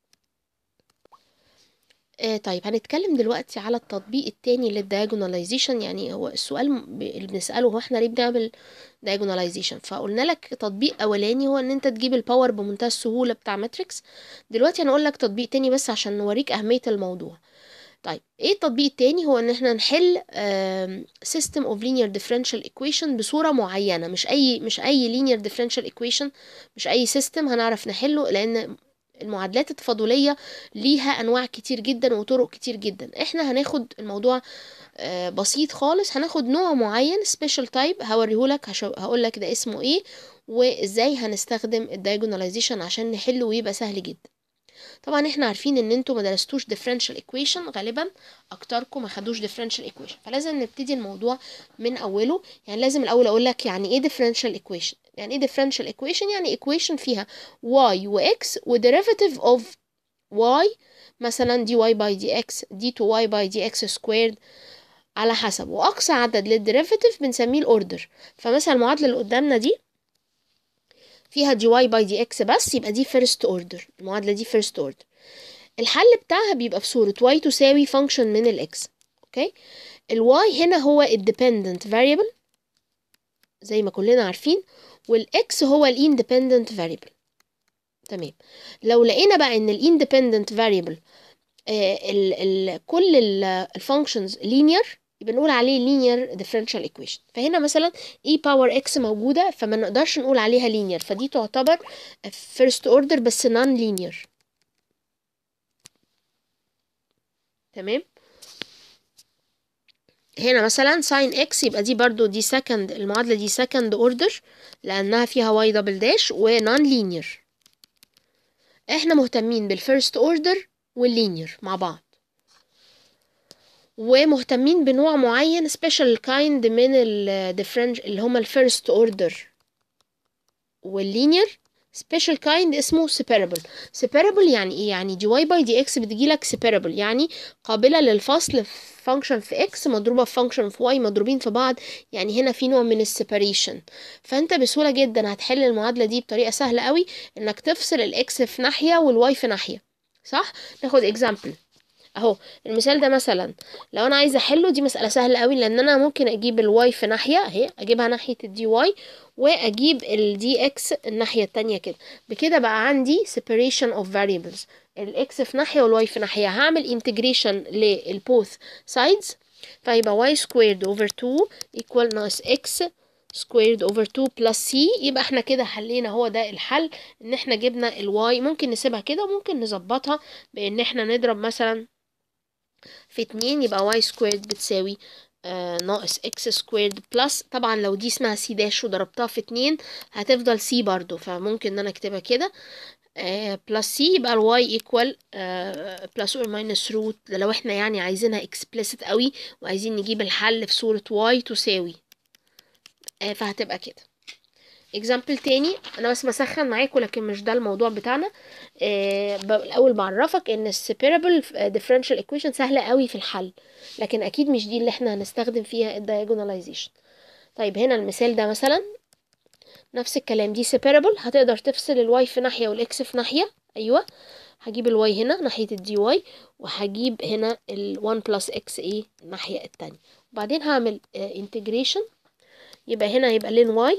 آه طيب هنتكلم دلوقتي على التطبيق التاني للدياجوناليزيشن يعني هو السؤال م- ب- اللي بنسأله هو احنا ليه بنعمل دياجوناليزيشن فقلنا لك تطبيق اولاني هو ان انت تجيب الباور بمنتهى السهولة بتاع ماتريكس دلوقتي هنقول لك تطبيق تاني بس عشان نوريك اهمية الموضوع طيب ايه التطبيق التاني هو ان احنا نحل آم، system of linear differential equation بصورة معينة مش اي مش اي linear differential equation مش اي system هنعرف نحله لان المعادلات التفاضلية ليها انواع كتير جدا وطرق كتير جدا احنا هناخد الموضوع آه، بسيط خالص هناخد نوع معين سبيشال تايب هوريهولك هقولك ده اسمه ايه وازاي هنستخدم الدايجوناليزيشن عشان نحله ويبقى سهل جدا طبعا احنا عارفين ان انتوا ما درستوش differential equation غالبا اكتركم ما خدوش differential equation فلازم نبتدي الموضوع من اوله يعني لازم الاول اقول لك يعني ايه differential equation يعني ايه differential equation يعني equation فيها y و x و derivative of y مثلا dy by dx d2y by dx squared على حسب واقصى عدد للديريفاتيف بنسميه الاوردر فمثلا المعادله اللي قدامنا دي فيها دي واي باي دي اكس بس يبقى دي فيرست اوردر المعادله دي فيرست اوردر الحل بتاعها بيبقى في صوره y تساوي فانكشن من الاكس اوكي الواي هنا هو الديبندنت فاريبل زي ما كلنا عارفين والاكس هو الاندبندنت فاريبل تمام لو لقينا بقى ان الاندبندنت فاريبل ال ال كل الفانكشنز لينير يبقى نقول عليه linear differential equation فهنا مثلا e power x موجودة فما نقدرش نقول عليها linear فدي تعتبر first order بس non linear تمام هنا مثلا sin x يبقى دي برضو دي second المعادلة دي second order لأنها فيها y double dash و non linear احنا مهتمين بالفيرست order واللينير مع بعض ومهتمين بنوع معين special kind من ال differential اللي هما الفيرست order واللينير special kind اسمه separable separable يعني ايه يعني دي y by dx بتجيلك separable يعني قابلة للفصل في function في x مضروبة في function في y مضروبين في بعض يعني هنا في نوع من السيباريشن فانت بسهولة جدا هتحل المعادلة دي بطريقة سهلة قوي انك تفصل الاكس في ناحية والواي في ناحية صح ناخد اكزامبل اهو المثال ده مثلا لو انا عايزه احله دي مساله سهله قوي لان انا ممكن اجيب الواي في ناحيه اهي اجيبها ناحيه الدي واي واجيب الدي اكس الناحيه التانية كده بكده بقى عندي separation of variables الاكس في ناحيه والواي في ناحيه هعمل integration للبوث sides فيبقى y squared over 2 equal ناقص x squared over 2 plus c يبقى احنا كده حلينا هو ده الحل ان احنا جبنا الواي ممكن نسيبها كده وممكن نظبطها بان احنا نضرب مثلا في اتنين يبقى y squared بتساوي آه ناقص x squared plus طبعا لو دي اسمها c داش وضربتها في اتنين هتفضل c برضو فممكن ان انا اكتبها كده آه plus c يبقى ال y equal آه plus or minus root لو احنا يعني عايزينها explicit قوي وعايزين نجيب الحل في صورة y تساوي آه فهتبقى كده اكزامبل تاني انا بس بسخن معاكم لكن مش ده الموضوع بتاعنا آه الاول بعرفك ان السيبيرابل ديفرنشال ايكويشن سهله قوي في الحل لكن اكيد مش دي اللي احنا هنستخدم فيها الدايجوناليزيشن طيب هنا المثال ده مثلا نفس الكلام دي سيبيرابل هتقدر تفصل الواي في ناحيه والاكس في ناحيه ايوه هجيب الواي هنا ناحيه الدي واي وهجيب هنا ال1 بلس اكس ايه الناحيه التانية وبعدين هعمل انتجريشن يبقى هنا هيبقى لين واي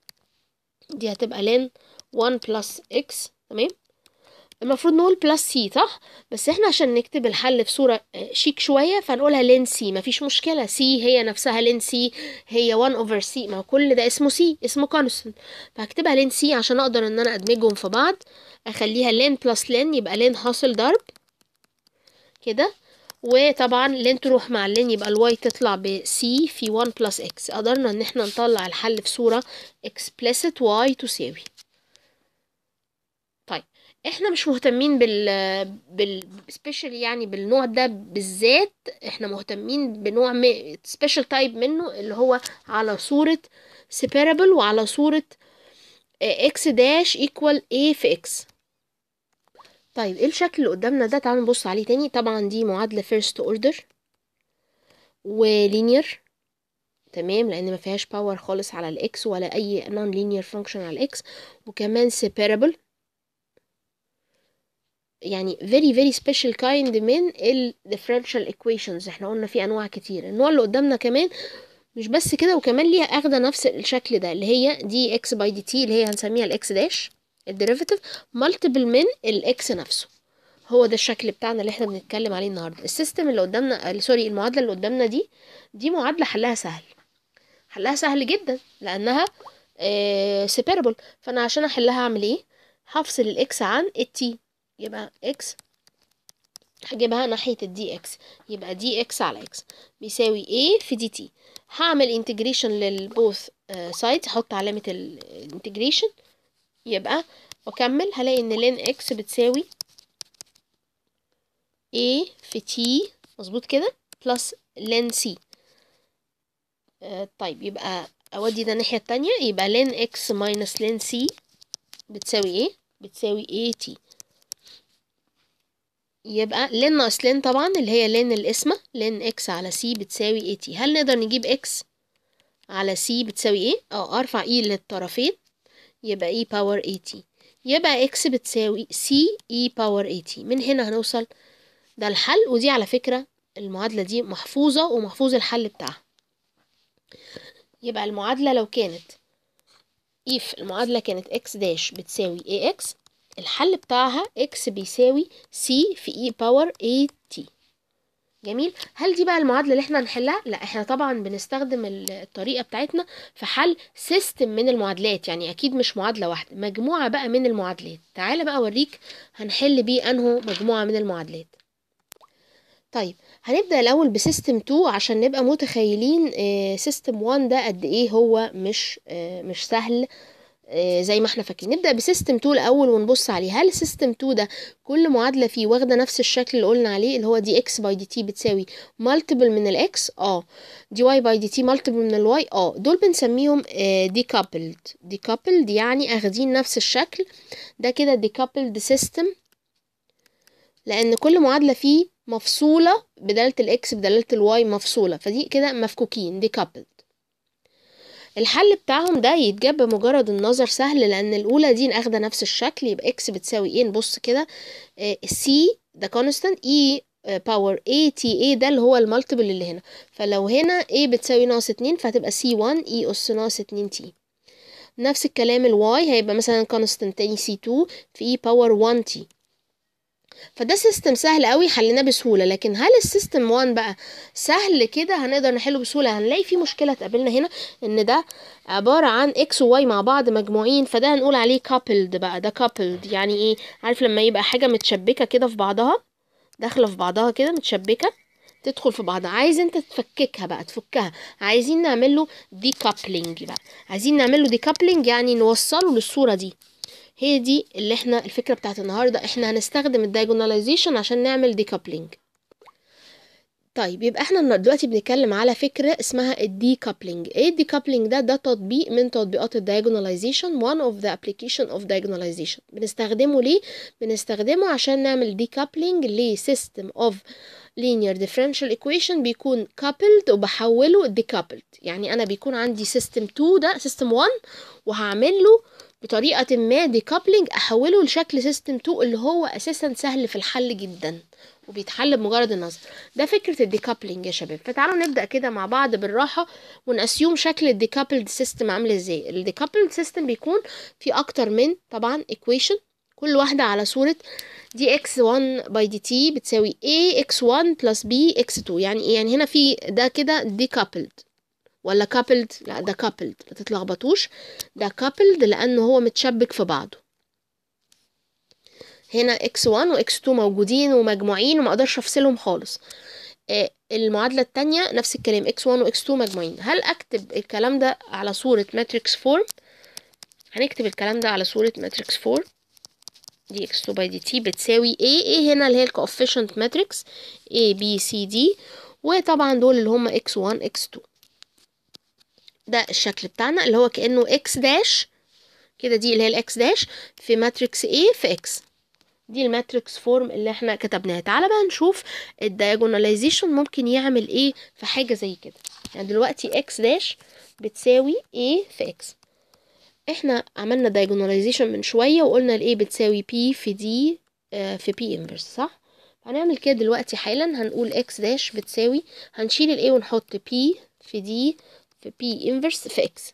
دي هتبقى لين 1 بلس اكس تمام المفروض نقول بلس سي صح بس احنا عشان نكتب الحل في صورة شيك شوية فنقولها لين سي مفيش مشكلة سي هي نفسها لين سي هي 1 اوفر سي ما كل ده اسمه سي اسمه كونستنت فهكتبها لين سي عشان اقدر ان انا ادمجهم في بعض اخليها لين بلس لين يبقى لين حاصل ضرب كده وطبعا لين تروح مع لين يبقى الواي تطلع بسي في 1 بلس اكس قدرنا ان احنا نطلع الحل في صورة explicit y تساوي طيب احنا مش مهتمين بال بال سبيشال يعني بالنوع ده بالذات احنا مهتمين بنوع سبيشال تايب منه اللي هو على صورة separable وعلى صورة x داش equal a في x طيب ايه الشكل اللي قدامنا ده تعالوا نبص عليه تاني طبعا دي معادلة first order ولينير تمام لان ما فيهاش باور خالص على الاكس ولا اي نون لينير فانكشن على الاكس وكمان separable يعني very very special kind من ال differential equations احنا قلنا في انواع كتير النوع اللي قدامنا كمان مش بس كده وكمان ليها اخده نفس الشكل ده اللي هي دي اكس باي دي تي اللي هي هنسميها الاكس داش الديريفاتيف مالتيبل من الاكس نفسه هو ده الشكل بتاعنا اللي احنا بنتكلم عليه النهارده السيستم اللي قدامنا سوري المعادله اللي قدامنا دي دي معادله حلها سهل حلها سهل جدا لانها آه سيبربل فانا عشان احلها اعمل ايه هفصل الاكس عن التي يبقى اكس هجيبها ناحية الدي اكس يبقى دي اكس على اكس بيساوي a في دي تي هعمل انتجريشن للبوث سايدز احط علامة الانتجريشن يبقى واكمل هلاقي ان لين اكس بتساوي a في t مظبوط كده بلس لين c آه طيب يبقى اودي ده الناحية التانية يبقى لين اكس ماينس لين c بتساوي ايه بتساوي a t يبقى لين ناقص لين طبعا اللي هي لين القسمة لين اكس على سي بتساوي اي تي هل نقدر نجيب اكس على سي بتساوي ايه اه ارفع اي للطرفين يبقى اي باور اي تي يبقى اكس بتساوي سي اي باور اي تي من هنا هنوصل ده الحل ودي على فكرة المعادلة دي محفوظة ومحفوظ الحل بتاعها يبقى المعادلة لو كانت if المعادلة كانت x داش بتساوي ax الحل بتاعها x بيساوي c في e باور a t جميل هل دي بقى المعادلة اللي احنا هنحلها لا احنا طبعا بنستخدم الطريقة بتاعتنا في حل سيستم من المعادلات يعني اكيد مش معادلة واحدة مجموعة بقى من المعادلات تعالى بقى اوريك هنحل بيه انه مجموعة من المعادلات طيب هنبدأ الأول بسيستم 2 عشان نبقى متخيلين سيستم 1 ده قد إيه هو مش آه مش سهل آه زي ما احنا فاكرين نبدأ بسيستم 2 الأول ونبص عليه هل سيستم 2 ده كل معادلة فيه واخدة نفس الشكل اللي قلنا عليه اللي هو دي اكس باي دي تي بتساوي مالتيبل من الاكس اه دي واي باي دي تي مالتيبل من الواي اه دول بنسميهم ديكابلد ديكابلد يعني اخدين نفس الشكل ده كده ديكابلد سيستم لأن كل معادلة فيه مفصولة بدالة الإكس بدالة الواي مفصولة فدي كده مفكوكين دي كابلد الحل بتاعهم ده يتجاب بمجرد النظر سهل لأن الأولى دي أخدة نفس الشكل يبقى إكس بتساوي إيه نبص كده سي ده كونستانت إي باور اي تي اي ده اللي هو المالتيبل اللي هنا فلو هنا a بتساوي ناقص اتنين فهتبقى سي 1 اي اس ناقص اتنين تي نفس الكلام الواي هيبقى مثلا كونستانت تاني سي 2 في اي باور 1 تي فده سيستم سهل قوي حليناه بسهولة لكن هل السيستم 1 بقى سهل كده هنقدر نحله بسهولة هنلاقي في مشكلة تقابلنا هنا ان ده عبارة عن اكس وواي مع بعض مجموعين فده هنقول عليه coupled بقى ده coupled يعني ايه عارف لما يبقى حاجة متشبكة كده في بعضها داخلة في بعضها كده متشبكة تدخل في بعضها عايز انت تفككها بقى تفكها عايزين نعمل له دي كابلنج بقى عايزين نعمل له دي كابلنج يعني نوصله للصورة دي هي دي اللي احنا الفكرة بتاعت النهاردة احنا هنستخدم الدايجوناليزيشن عشان نعمل ديكابلينج طيب يبقى احنا دلوقتي بنتكلم على فكرة اسمها الديكابلينج ايه الديكابلينج ده ده تطبيق من تطبيقات الدايجوناليزيشن one of the application of diagonalization بنستخدمه ليه بنستخدمه عشان نعمل ديكابلينج لسيستم of linear differential equation بيكون coupled وبحوله decoupled يعني انا بيكون عندي system 2 ده system 1 وهعمل له بطريقة ما ديكابلينج أحوله لشكل سيستم 2 اللي هو أساسا سهل في الحل جدا وبيتحل بمجرد النظر ده فكرة الديكابلينج يا شباب فتعالوا نبدأ كده مع بعض بالراحة ونأسيوم شكل الديكابلد سيستم عامل ازاي الديكابلد سيستم بيكون في أكتر من طبعا equation كل واحدة على صورة دي x1 باي دي تي بتساوي a x1 plus b x2 يعني ايه يعني هنا في ده كده decoupled ولا coupled لا ده coupled ما تتلخبطوش ده coupled لانه هو متشبك في بعضه هنا x1 و x2 موجودين ومجموعين وما اقدرش افصلهم خالص آه المعادلة التانية نفس الكلام x1 و x2 مجموعين هل اكتب الكلام ده على صورة ماتريكس فورم هنكتب الكلام ده على صورة ماتريكس فورم دي x2 باي دي تي بتساوي a a هنا اللي هي الكوفيشنت ماتريكس a b c d وطبعا دول اللي هم x1 x2 ده الشكل بتاعنا اللي هو كأنه x داش كده دي اللي هي الاكس داش في ماتريكس A في x دي الماتريكس فورم اللي احنا كتبناها تعالى بقى نشوف الدياجوناليزيشن ممكن يعمل ايه في حاجة زي كده يعني دلوقتي اكس داش بتساوي a في x احنا عملنا diagonalization من شوية وقلنا ال a بتساوي p في d آه، في p inverse صح هنعمل كده دلوقتي حالا هنقول x داش بتساوي هنشيل ال a ونحط p في d في p inverse في x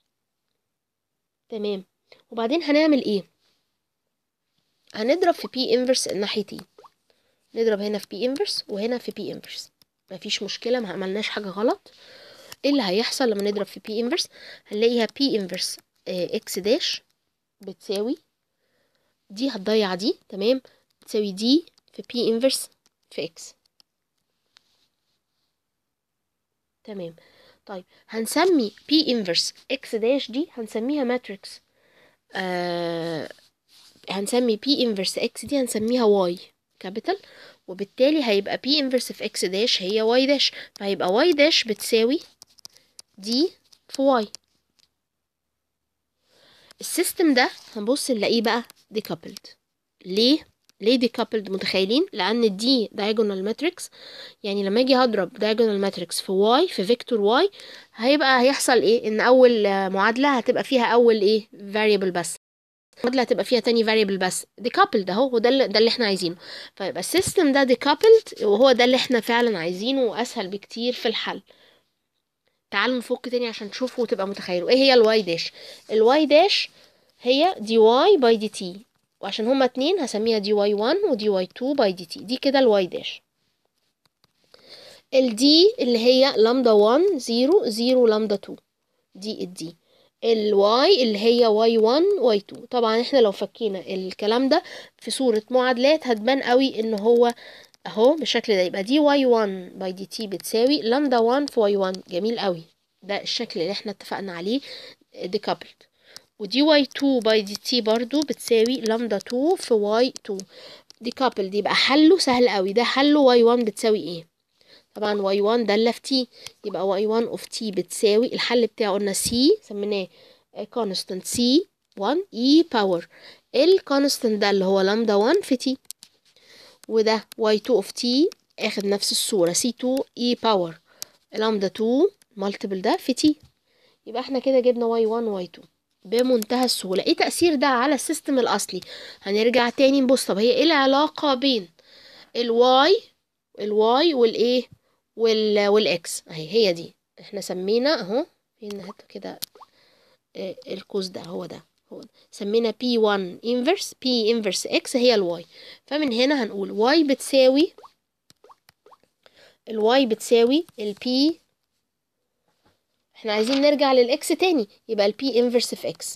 تمام وبعدين هنعمل ايه هنضرب في p inverse الناحيتين نضرب هنا في p inverse وهنا في p inverse مفيش مشكلة ما عملناش حاجة غلط ايه اللي هيحصل لما نضرب في p inverse هنلاقيها p inverse آه، x داش بتساوي دي هتضيع دي تمام بتساوي دي في p inverse في x تمام طيب هنسمي p inverse x داش دي هنسميها ماتريكس آه هنسمي p inverse x دي هنسميها y كابيتال وبالتالي هيبقى p inverse في x داش هي y داش فهيبقى y داش بتساوي دي في y السيستم ده هنبص نلاقيه بقى decoupled ليه ليه decoupled متخيلين لان دي diagonal matrix يعني لما اجي هضرب diagonal matrix في y في فيكتور y هيبقى هيحصل ايه ان اول آه، معادله هتبقى فيها اول ايه variable بس المعادله هتبقى فيها تاني variable بس decoupled اهو وده اللي ده اللي احنا عايزينه فيبقى السيستم ده decoupled وهو ده اللي احنا فعلا عايزينه واسهل بكتير في الحل تعالوا نفك تاني عشان تشوفوا وتبقى متخيلوا ايه هي الواي داش الواي داش هي دي واي باي دي تي وعشان هما اتنين هسميها دي واي 1 ودي واي 2 باي دي تي دي كده الواي داش الدي اللي هي لامدا 1 0 0 لامدا 2 دي الدي الواي اللي هي واي 1 واي 2 طبعا احنا لو فكينا الكلام ده في صورة معادلات هتبان قوي ان هو اهو بالشكل ده يبقى دي واي 1 باي دي تي بتساوي لامدا 1 في واي 1 جميل قوي ده الشكل اللي احنا اتفقنا عليه decoupled ودي واي 2 باي دي تي برضو بتساوي لامدا 2 في واي 2 decoupled يبقى حله سهل قوي ده حله واي 1 بتساوي ايه طبعا واي 1 دالة في تي يبقى واي 1 اوف تي بتساوي الحل بتاعه قلنا سي سميناه constant سي 1 اي باور الكونستنت ده اللي هو لامدا 1 في تي وده y2 of t اخد نفس الصورة c2 e باور لامدا 2 مالتيبل ده في t يبقى احنا كده جبنا y1 y2 بمنتهى السهولة ايه تأثير ده على السيستم الأصلي هنرجع تاني نبص طب هي ايه العلاقة بين الواي الواي والايه وال والاكس اهي هي دي احنا سمينا اهو فين هات كده آه، القوس ده هو ده هو ده. سمينا P1 inverse P inverse X هي الواي فمن هنا هنقول y بتساوي الواي بتساوي ال P احنا عايزين نرجع للإكس تاني يبقى ال P inverse في X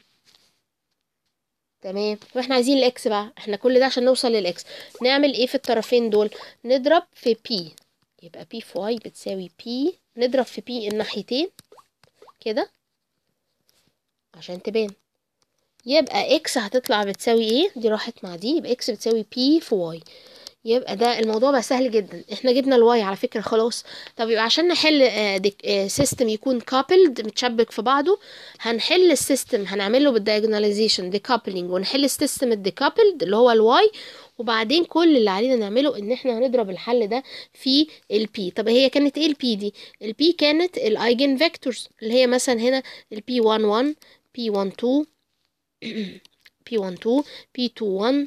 تمام واحنا عايزين الإكس بقى احنا كل ده عشان نوصل للإكس نعمل ايه في الطرفين دول نضرب في P يبقى P في y بتساوي P نضرب في P الناحيتين كده عشان تبان يبقى اكس هتطلع بتساوي ايه دي راحت مع دي يبقى اكس بتساوي بي في واي يبقى ده الموضوع بقى سهل جدا احنا جبنا الواي على فكرة خلاص طب يبقى عشان نحل سيستم يكون كابلد متشبك في بعضه هنحل السيستم هنعمله بالدياجوناليزيشن ديكابلينج ونحل السيستم الديكابلد اللي هو الواي وبعدين كل اللي علينا نعمله ان احنا هنضرب الحل ده في البي طب هي كانت ايه البي دي البي كانت الايجن فيكتورز اللي هي مثلا هنا البي 1 1 بي 1 2 P12 P21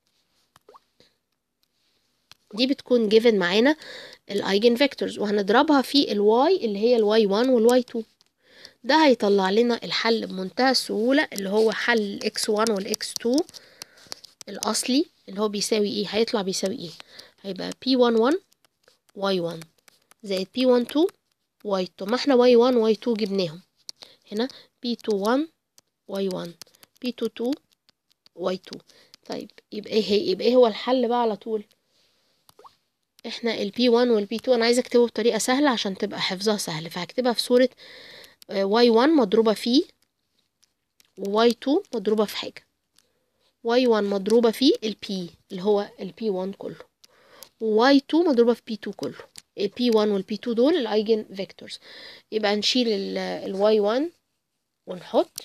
دي بتكون given معانا الايجن فيكتورز وهنضربها في الواي اللي هي الواي 1 والواي 2 ده هيطلع لنا الحل بمنتهى السهولة اللي هو حل x1 والx2 الأصلي اللي هو بيساوي ايه هيطلع بيساوي ايه هيبقى p11 y1 زائد p12 y2 ما احنا y1 y2 جبناهم هنا p21 y1 p22 y2 طيب يبقى ايه هي يبقى ايه هو الحل بقى على طول احنا ال P1 وال P2 انا عايزه اكتبه بطريقه سهله عشان تبقى حفظها سهل فهكتبها في صوره آه، y1 مضروبه في y2 مضروبه في حاجه y1 مضروبه في ال P اللي هو ال P1 كله y2 مضروبه في P2 كله ال P1 وال P2 دول الايجن فيكتورز يبقى نشيل ال ال y1 ونحط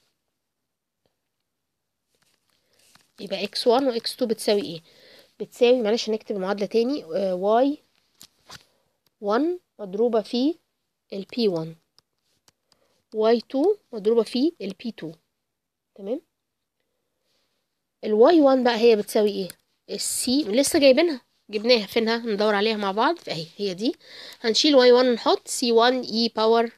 يبقى x1 و x2 بتساوي ايه بتساوي معلش نكتب المعادلة تاني y 1 مضروبة في ال P1 Y2 مضروبة في ال P2 تمام ال Y1 بقى هي بتساوي ايه السي لسه جايبينها جبناها فينها ندور عليها مع بعض اهي هي دي هنشيل Y1 نحط C1 E باور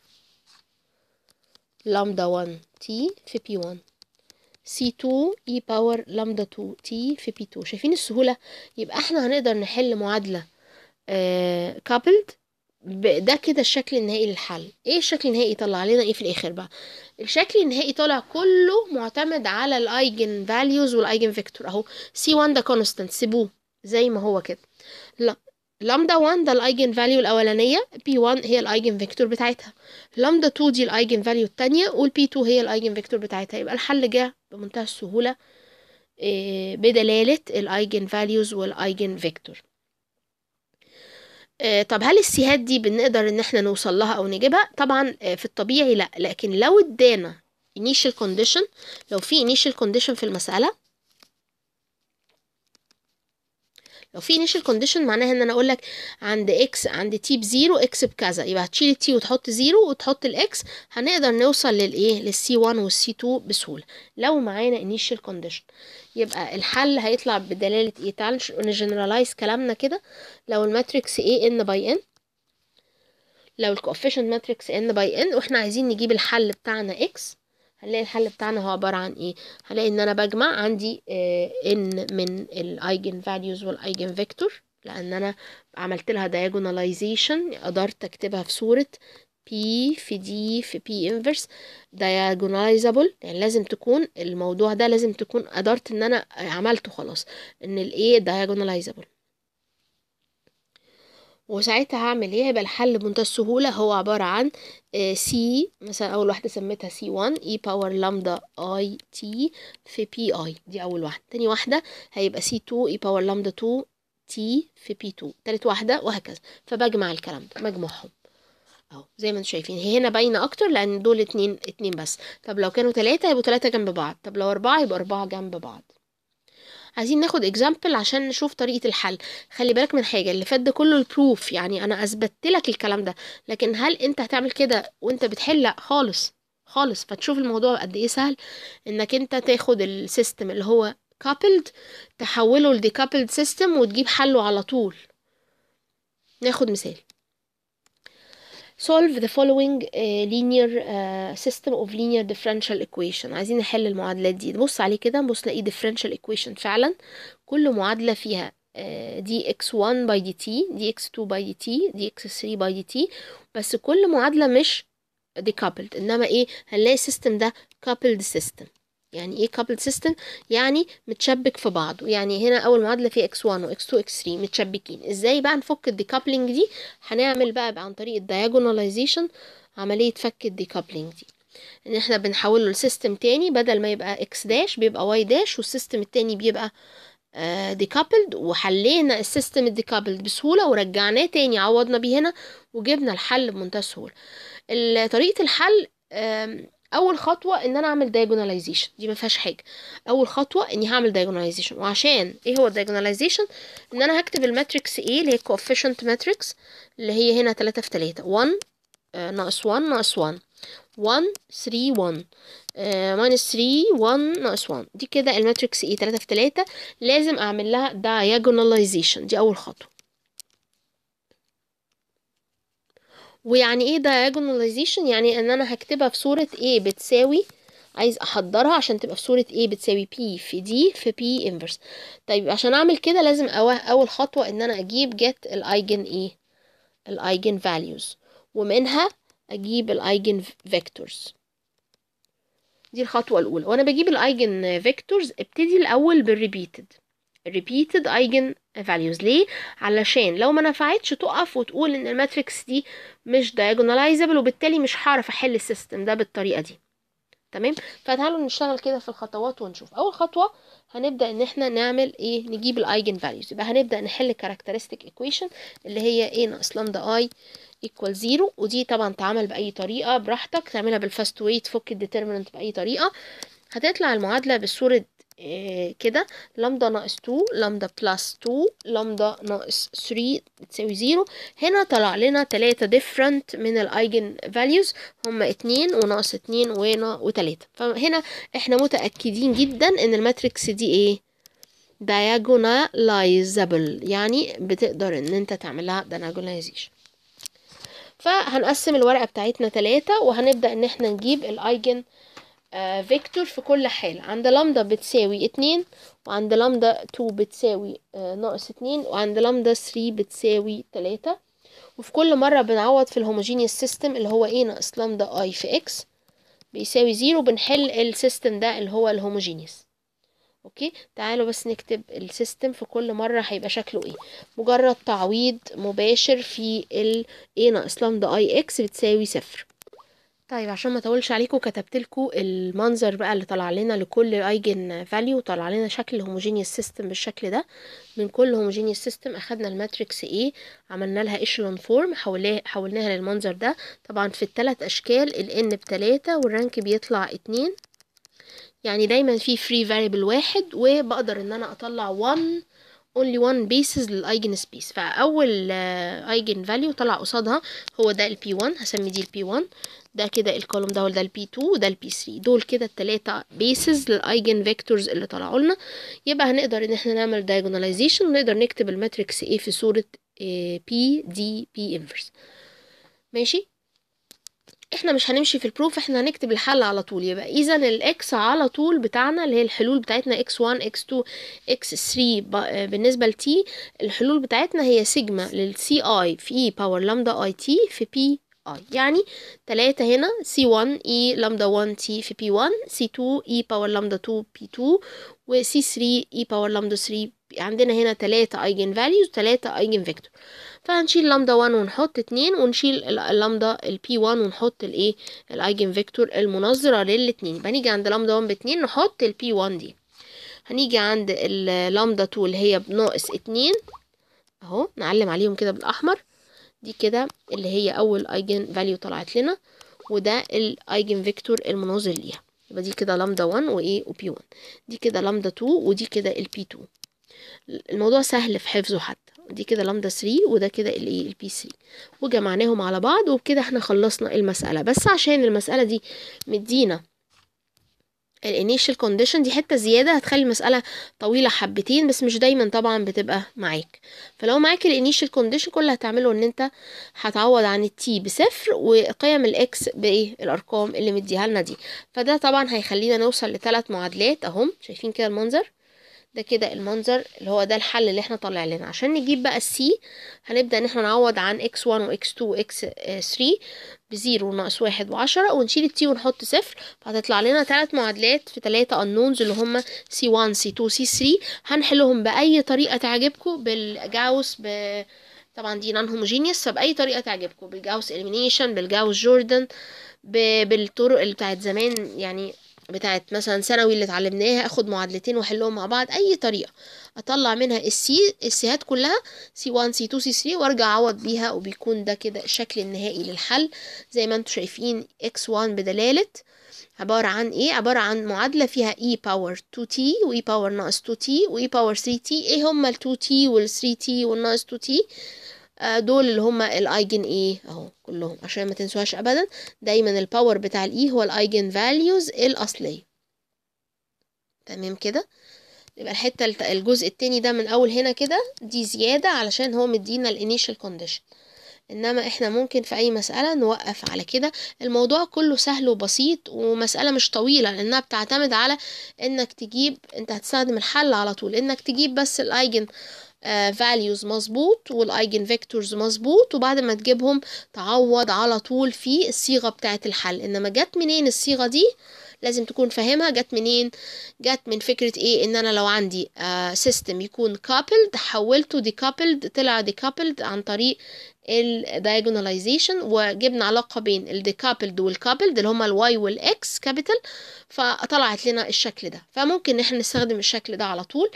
لامدا 1 T في P1 C2 E باور لامدا 2 T في P2 شايفين السهولة يبقى احنا هنقدر نحل معادلة آه coupled ده كده الشكل النهائي للحل ايه الشكل النهائي طلع لنا ايه في الاخر بقى الشكل النهائي طالع كله معتمد على الايجن فاليوز والايجن فيكتور اهو سي 1 ده كونستانت سيبوه زي ما هو كده لا لامدا 1 ده الايجن فاليو الاولانيه بي 1 هي الايجن فيكتور بتاعتها لامدا 2 دي الايجن فاليو الثانيه والبي 2 هي الايجن فيكتور بتاعتها يبقى الحل جه بمنتهى السهوله إيه بدلاله الايجن فاليوز والايجن فيكتور طب هل السيهات دي بنقدر ان احنا نوصل لها او نجيبها طبعا في الطبيعي لا لكن لو ادانا initial condition لو في initial condition في المسألة لو في initial condition معناها ان انا اقول لك عند x عند t بزيرو x بكذا يبقى هتشيل التي وتحط زيرو وتحط الاكس هنقدر نوصل للايه للسي 1 والسي 2 بسهولة لو معانا initial condition يبقى الحل هيطلع بدلالة ايه تعال نجنرالايز كلامنا كده لو الماتريكس A n باي n لو الكوفيشنت ماتريكس n باي n واحنا عايزين نجيب الحل بتاعنا x هنلاقي الحل بتاعنا هو عبارة عن ايه هلاقي ان انا بجمع عندي اه n من الايجن فاليوز والايجن فيكتور لان انا عملت لها diagonalization قدرت اكتبها في صورة P في D في P inverse diagonalizable يعني لازم تكون الموضوع ده لازم تكون قدرت ان انا عملته خلاص ان ال A diagonalizable وساعتها هعمل ايه هيبقى الحل بمنتهى السهولة هو عبارة عن C مثلا اول واحدة سميتها C1 E باور لامدا I T في PI دي اول واحدة تاني واحدة هيبقى C2 E باور لامدا 2 T في P2 تالت واحدة وهكذا فبجمع الكلام ده مجموعهم اهو زي ما انتم شايفين هي هنا باينه اكتر لان دول اتنين اتنين بس طب لو كانوا تلاتة يبقوا تلاتة جنب بعض طب لو اربعة يبقوا اربعة جنب بعض عايزين ناخد اكزامبل عشان نشوف طريقه الحل خلي بالك من حاجه اللي فات ده كله البروف يعني انا اثبتت لك الكلام ده لكن هل انت هتعمل كده وانت بتحل لا خالص خالص فتشوف الموضوع قد ايه سهل انك انت تاخد السيستم اللي هو coupled تحوله لديكابلد سيستم وتجيب حله على طول ناخد مثال solve the following uh, linear uh, system of linear differential equation عايزين نحل المعادلات دي نبص عليه كده نبص نلاقي differential equation فعلا كل معادلة فيها دي x1 by dt دي x2 by dt دي x3 by dt بس كل معادلة مش decoupled انما ايه هنلاقي السيستم ده coupled system يعني ايه coupled system يعني متشبك في بعضه يعني هنا اول معادله فيها x1 و x2 x3 متشبكين ازاي بقى نفك الديكابلينج دي هنعمل بقى, بقى عن طريق الدياجوناليزيشن عمليه فك الديكابلينج دي ان احنا بنحوله لسيستم تاني بدل ما يبقى x داش بيبقى y داش والسيستم التاني بيبقى ديكابلد وحلينا السيستم الديكابلد بسهوله ورجعناه تاني عوضنا بيه هنا وجبنا الحل بمنتهى السهوله طريقه الحل اول خطوه ان انا اعمل diagonalization دي ما فيهاش حاجه اول خطوه اني هعمل diagonalization وعشان ايه هو diagonalization ان انا هكتب الماتريكس A اللي هي coefficient matrix اللي هي هنا 3 في 3 1 آه ناقص 1 ناقص 1 1 3 1 ماينس 3 1 ناقص 1 دي كده الماتريكس A 3 في 3 لازم اعمل لها diagonalization دي اول خطوه ويعني ايه diagonalization يعني ان انا هكتبها في صورة A بتساوي عايز احضرها عشان تبقى في صورة A بتساوي P في D في P inverse طيب عشان اعمل كده لازم اول خطوة ان انا اجيب get الايجن ايه الايجن values ومنها اجيب الايجن vectors دي الخطوة الاولى وانا بجيب الايجن vectors ابتدي الاول بالريبيتد repeated eigen values ليه علشان لو ما نفعتش تقف وتقول ان الماتريكس دي مش diagonalizable وبالتالي مش هعرف احل السيستم ده بالطريقه دي تمام فتعالوا نشتغل كده في الخطوات ونشوف اول خطوه هنبدا ان احنا نعمل ايه نجيب الايجن فاليوز يبقى هنبدا نحل characteristic equation اللي هي ايه ناقص لامدا اي equal 0 ودي طبعا تعمل باي طريقه براحتك تعملها بالفاست واي تفك الديترمينانت باي طريقه هتطلع المعادله بصوره إيه كده لامدا ناقص 2 لامدا بلس 2 لامدا ناقص 3 بتساوي 0 هنا طلع لنا 3 different من الايجن values هما 2 وناقص 2 وهنا و3 فهنا احنا متأكدين جدا ان الماتريكس دي ايه diagonalizable يعني بتقدر ان انت تعملها diagonalization فهنقسم الورقة بتاعتنا تلاتة وهنبدأ ان احنا نجيب الايجن آه فيكتور في كل حالة عند لامدا بتساوي اتنين وعند لامدا تو بتساوي آه ناقص اتنين وعند لامدا ثري بتساوي تلاتة وفي كل مرة بنعوض في الهوموجينيوس سيستم اللي هو ايه ناقص لامدا اي في اكس بيساوي زيرو بنحل السيستم ده اللي هو الهوموجينيوس اوكي تعالوا بس نكتب السيستم في كل مرة هيبقى شكله ايه مجرد تعويض مباشر في ال a ناقص لامدا اي اكس بتساوي صفر طيب عشان ما اطولش عليكم كتبت لكم المنظر بقى اللي طلع لنا لكل ايجن فاليو طلع لنا شكل هوموجينيوس سيستم بالشكل ده من كل هوموجينيوس سيستم اخدنا الماتريكس A عملنا لها ايشلون فورم حولناها للمنظر ده طبعا في الثلاث اشكال ال n بتلاتة والرانك بيطلع اتنين يعني دايما في free variable واحد وبقدر ان انا اطلع one only one basis للايجن سبيس فاول ايجن فاليو طلع قصادها هو ده البي 1 هسمي دي البي 1 ده كده الكولوم ده وده البي 2 وده البي 3 دول كده التلاتة بيسز للايجن فيكتورز اللي طلعوا لنا يبقى هنقدر ان احنا نعمل diagonalization ونقدر نكتب الماتريكس A في صورة بي دي بي انفرس ماشي احنا مش هنمشي في البروف احنا هنكتب الحل على طول يبقى اذا الاكس على طول بتاعنا اللي هي الحلول بتاعتنا اكس 1 اكس 2 اكس 3 بالنسبه لتي الحلول بتاعتنا هي سيجما للسي اي في اي باور لامدا اي تي في بي اي يعني تلاتة هنا سي 1 اي لامدا 1 تي في بي 1 سي 2 اي باور لامدا 2 بي 2 وسي 3 اي باور لامدا 3 عندنا هنا تلاتة ايجن فاليوز تلاتة ايجن فيكتور فهنشيل لامدا 1 ونحط اتنين ونشيل اللامدا البي 1 ونحط الايه الايجن فيكتور المناظره للاتنين يبقى نيجي عند لامدا 1 باتنين نحط البي 1 دي هنيجي عند اللامدا 2 اللي هي بناقص اتنين اهو نعلم عليهم كده بالاحمر دي كده اللي هي اول ايجن فاليو طلعت لنا وده الايجن فيكتور المناظر ليها يبقى دي كده لامدا 1 وايه وبي 1 دي كده لامدا 2 ودي كده البي 2 الموضوع سهل في حفظه حتى دي كده لامدا 3 وده كده الايه البي 3 وجمعناهم على بعض وبكده احنا خلصنا المسألة بس عشان المسألة دي مدينا الانيشال كونديشن دي حته زياده هتخلي المساله طويله حبتين بس مش دايما طبعا بتبقى معاك فلو معاك الانيشال كونديشن كل اللي هتعمله ان انت هتعوض عن التي بصفر وقيم الاكس بايه الارقام اللي مديها لنا دي فده طبعا هيخلينا نوصل لثلاث معادلات اهم شايفين كده المنظر ده كده المنظر اللي هو ده الحل اللي احنا طالع لنا عشان نجيب بقى السي هنبدأ ان احنا نعوض عن x1 و x2 و x3 بزيرو ناقص واحد وعشرة ونشيل التي ونحط صفر فهتطلع لنا تلات معادلات في تلاتة unknowns اللي هما C1 C2 C3 هنحلهم بأي طريقة تعجبكم بالجاوس ب طبعا دي نون هوموجينيوس فبأي طريقة تعجبكم بالجاوس elimination بالجاوس جوردن ب... بالطرق اللي بتاعت زمان يعني بتاعت مثلا ثانوي اللي اتعلمناها اخد معادلتين واحلهم مع بعض اي طريقه اطلع منها السي السيهات كلها سي 1 سي 2 سي 3 وارجع اعوض بيها وبيكون ده كده الشكل النهائي للحل زي ما انتم شايفين x1 بدلاله عبارة عن ايه عبارة عن معادلة فيها e باور 2t و e باور ناقص 2t و e باور 3t ايه هما ال 2t وال 3t والناقص 2t دول اللي هما الايجن ايه اهو كلهم عشان ما تنسوهاش ابدا دايما الباور بتاع الاي هو الايجن فاليوز الاصليه تمام كده يبقى الحته الجزء التاني ده من اول هنا كده دي زياده علشان هو مدينا الانيشال كونديشن انما احنا ممكن في اي مسألة نوقف على كده الموضوع كله سهل وبسيط ومسألة مش طويلة لانها بتعتمد على انك تجيب انت هتستخدم الحل على طول انك تجيب بس الايجن فاليوز uh, مظبوط والايجن فيكتورز مظبوط وبعد ما تجيبهم تعوض على طول في الصيغه بتاعه الحل انما جت منين الصيغه دي لازم تكون فاهمها جت منين جت من فكره ايه ان انا لو عندي سيستم uh, يكون coupled حولته decoupled طلع decoupled عن طريق الدايجوناليزيشن وجبنا علاقه بين الديكابلد والكابلد اللي هما الواي والاكس كابيتال فطلعت لنا الشكل ده فممكن احنا نستخدم الشكل ده على طول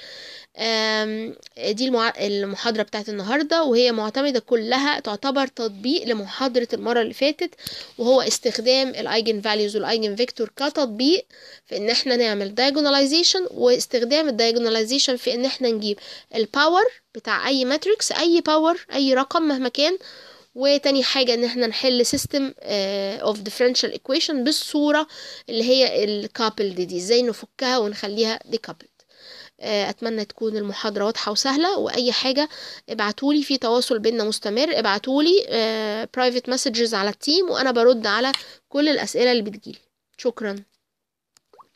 دي المع... المحاضرة بتاعت النهاردة وهي معتمدة كلها تعتبر تطبيق لمحاضرة المرة اللي فاتت وهو استخدام الايجن فاليوز والايجن فيكتور كتطبيق التطبيق في ان احنا نعمل diagonalization واستخدام الدايجوناليزيشن في ان احنا نجيب الباور بتاع اي ماتريكس اي باور اي رقم مهما كان وتاني حاجة ان احنا نحل سيستم اوف differential equation بالصورة اللي هي الكابلد دي ازاي نفكها ونخليها decoupled آه، اتمنى تكون المحاضرة واضحة وسهلة واي حاجة ابعتولي في تواصل بينا مستمر ابعتولي آه، private messages على التيم وانا برد على كل الاسئلة اللي بتجيلي شكرا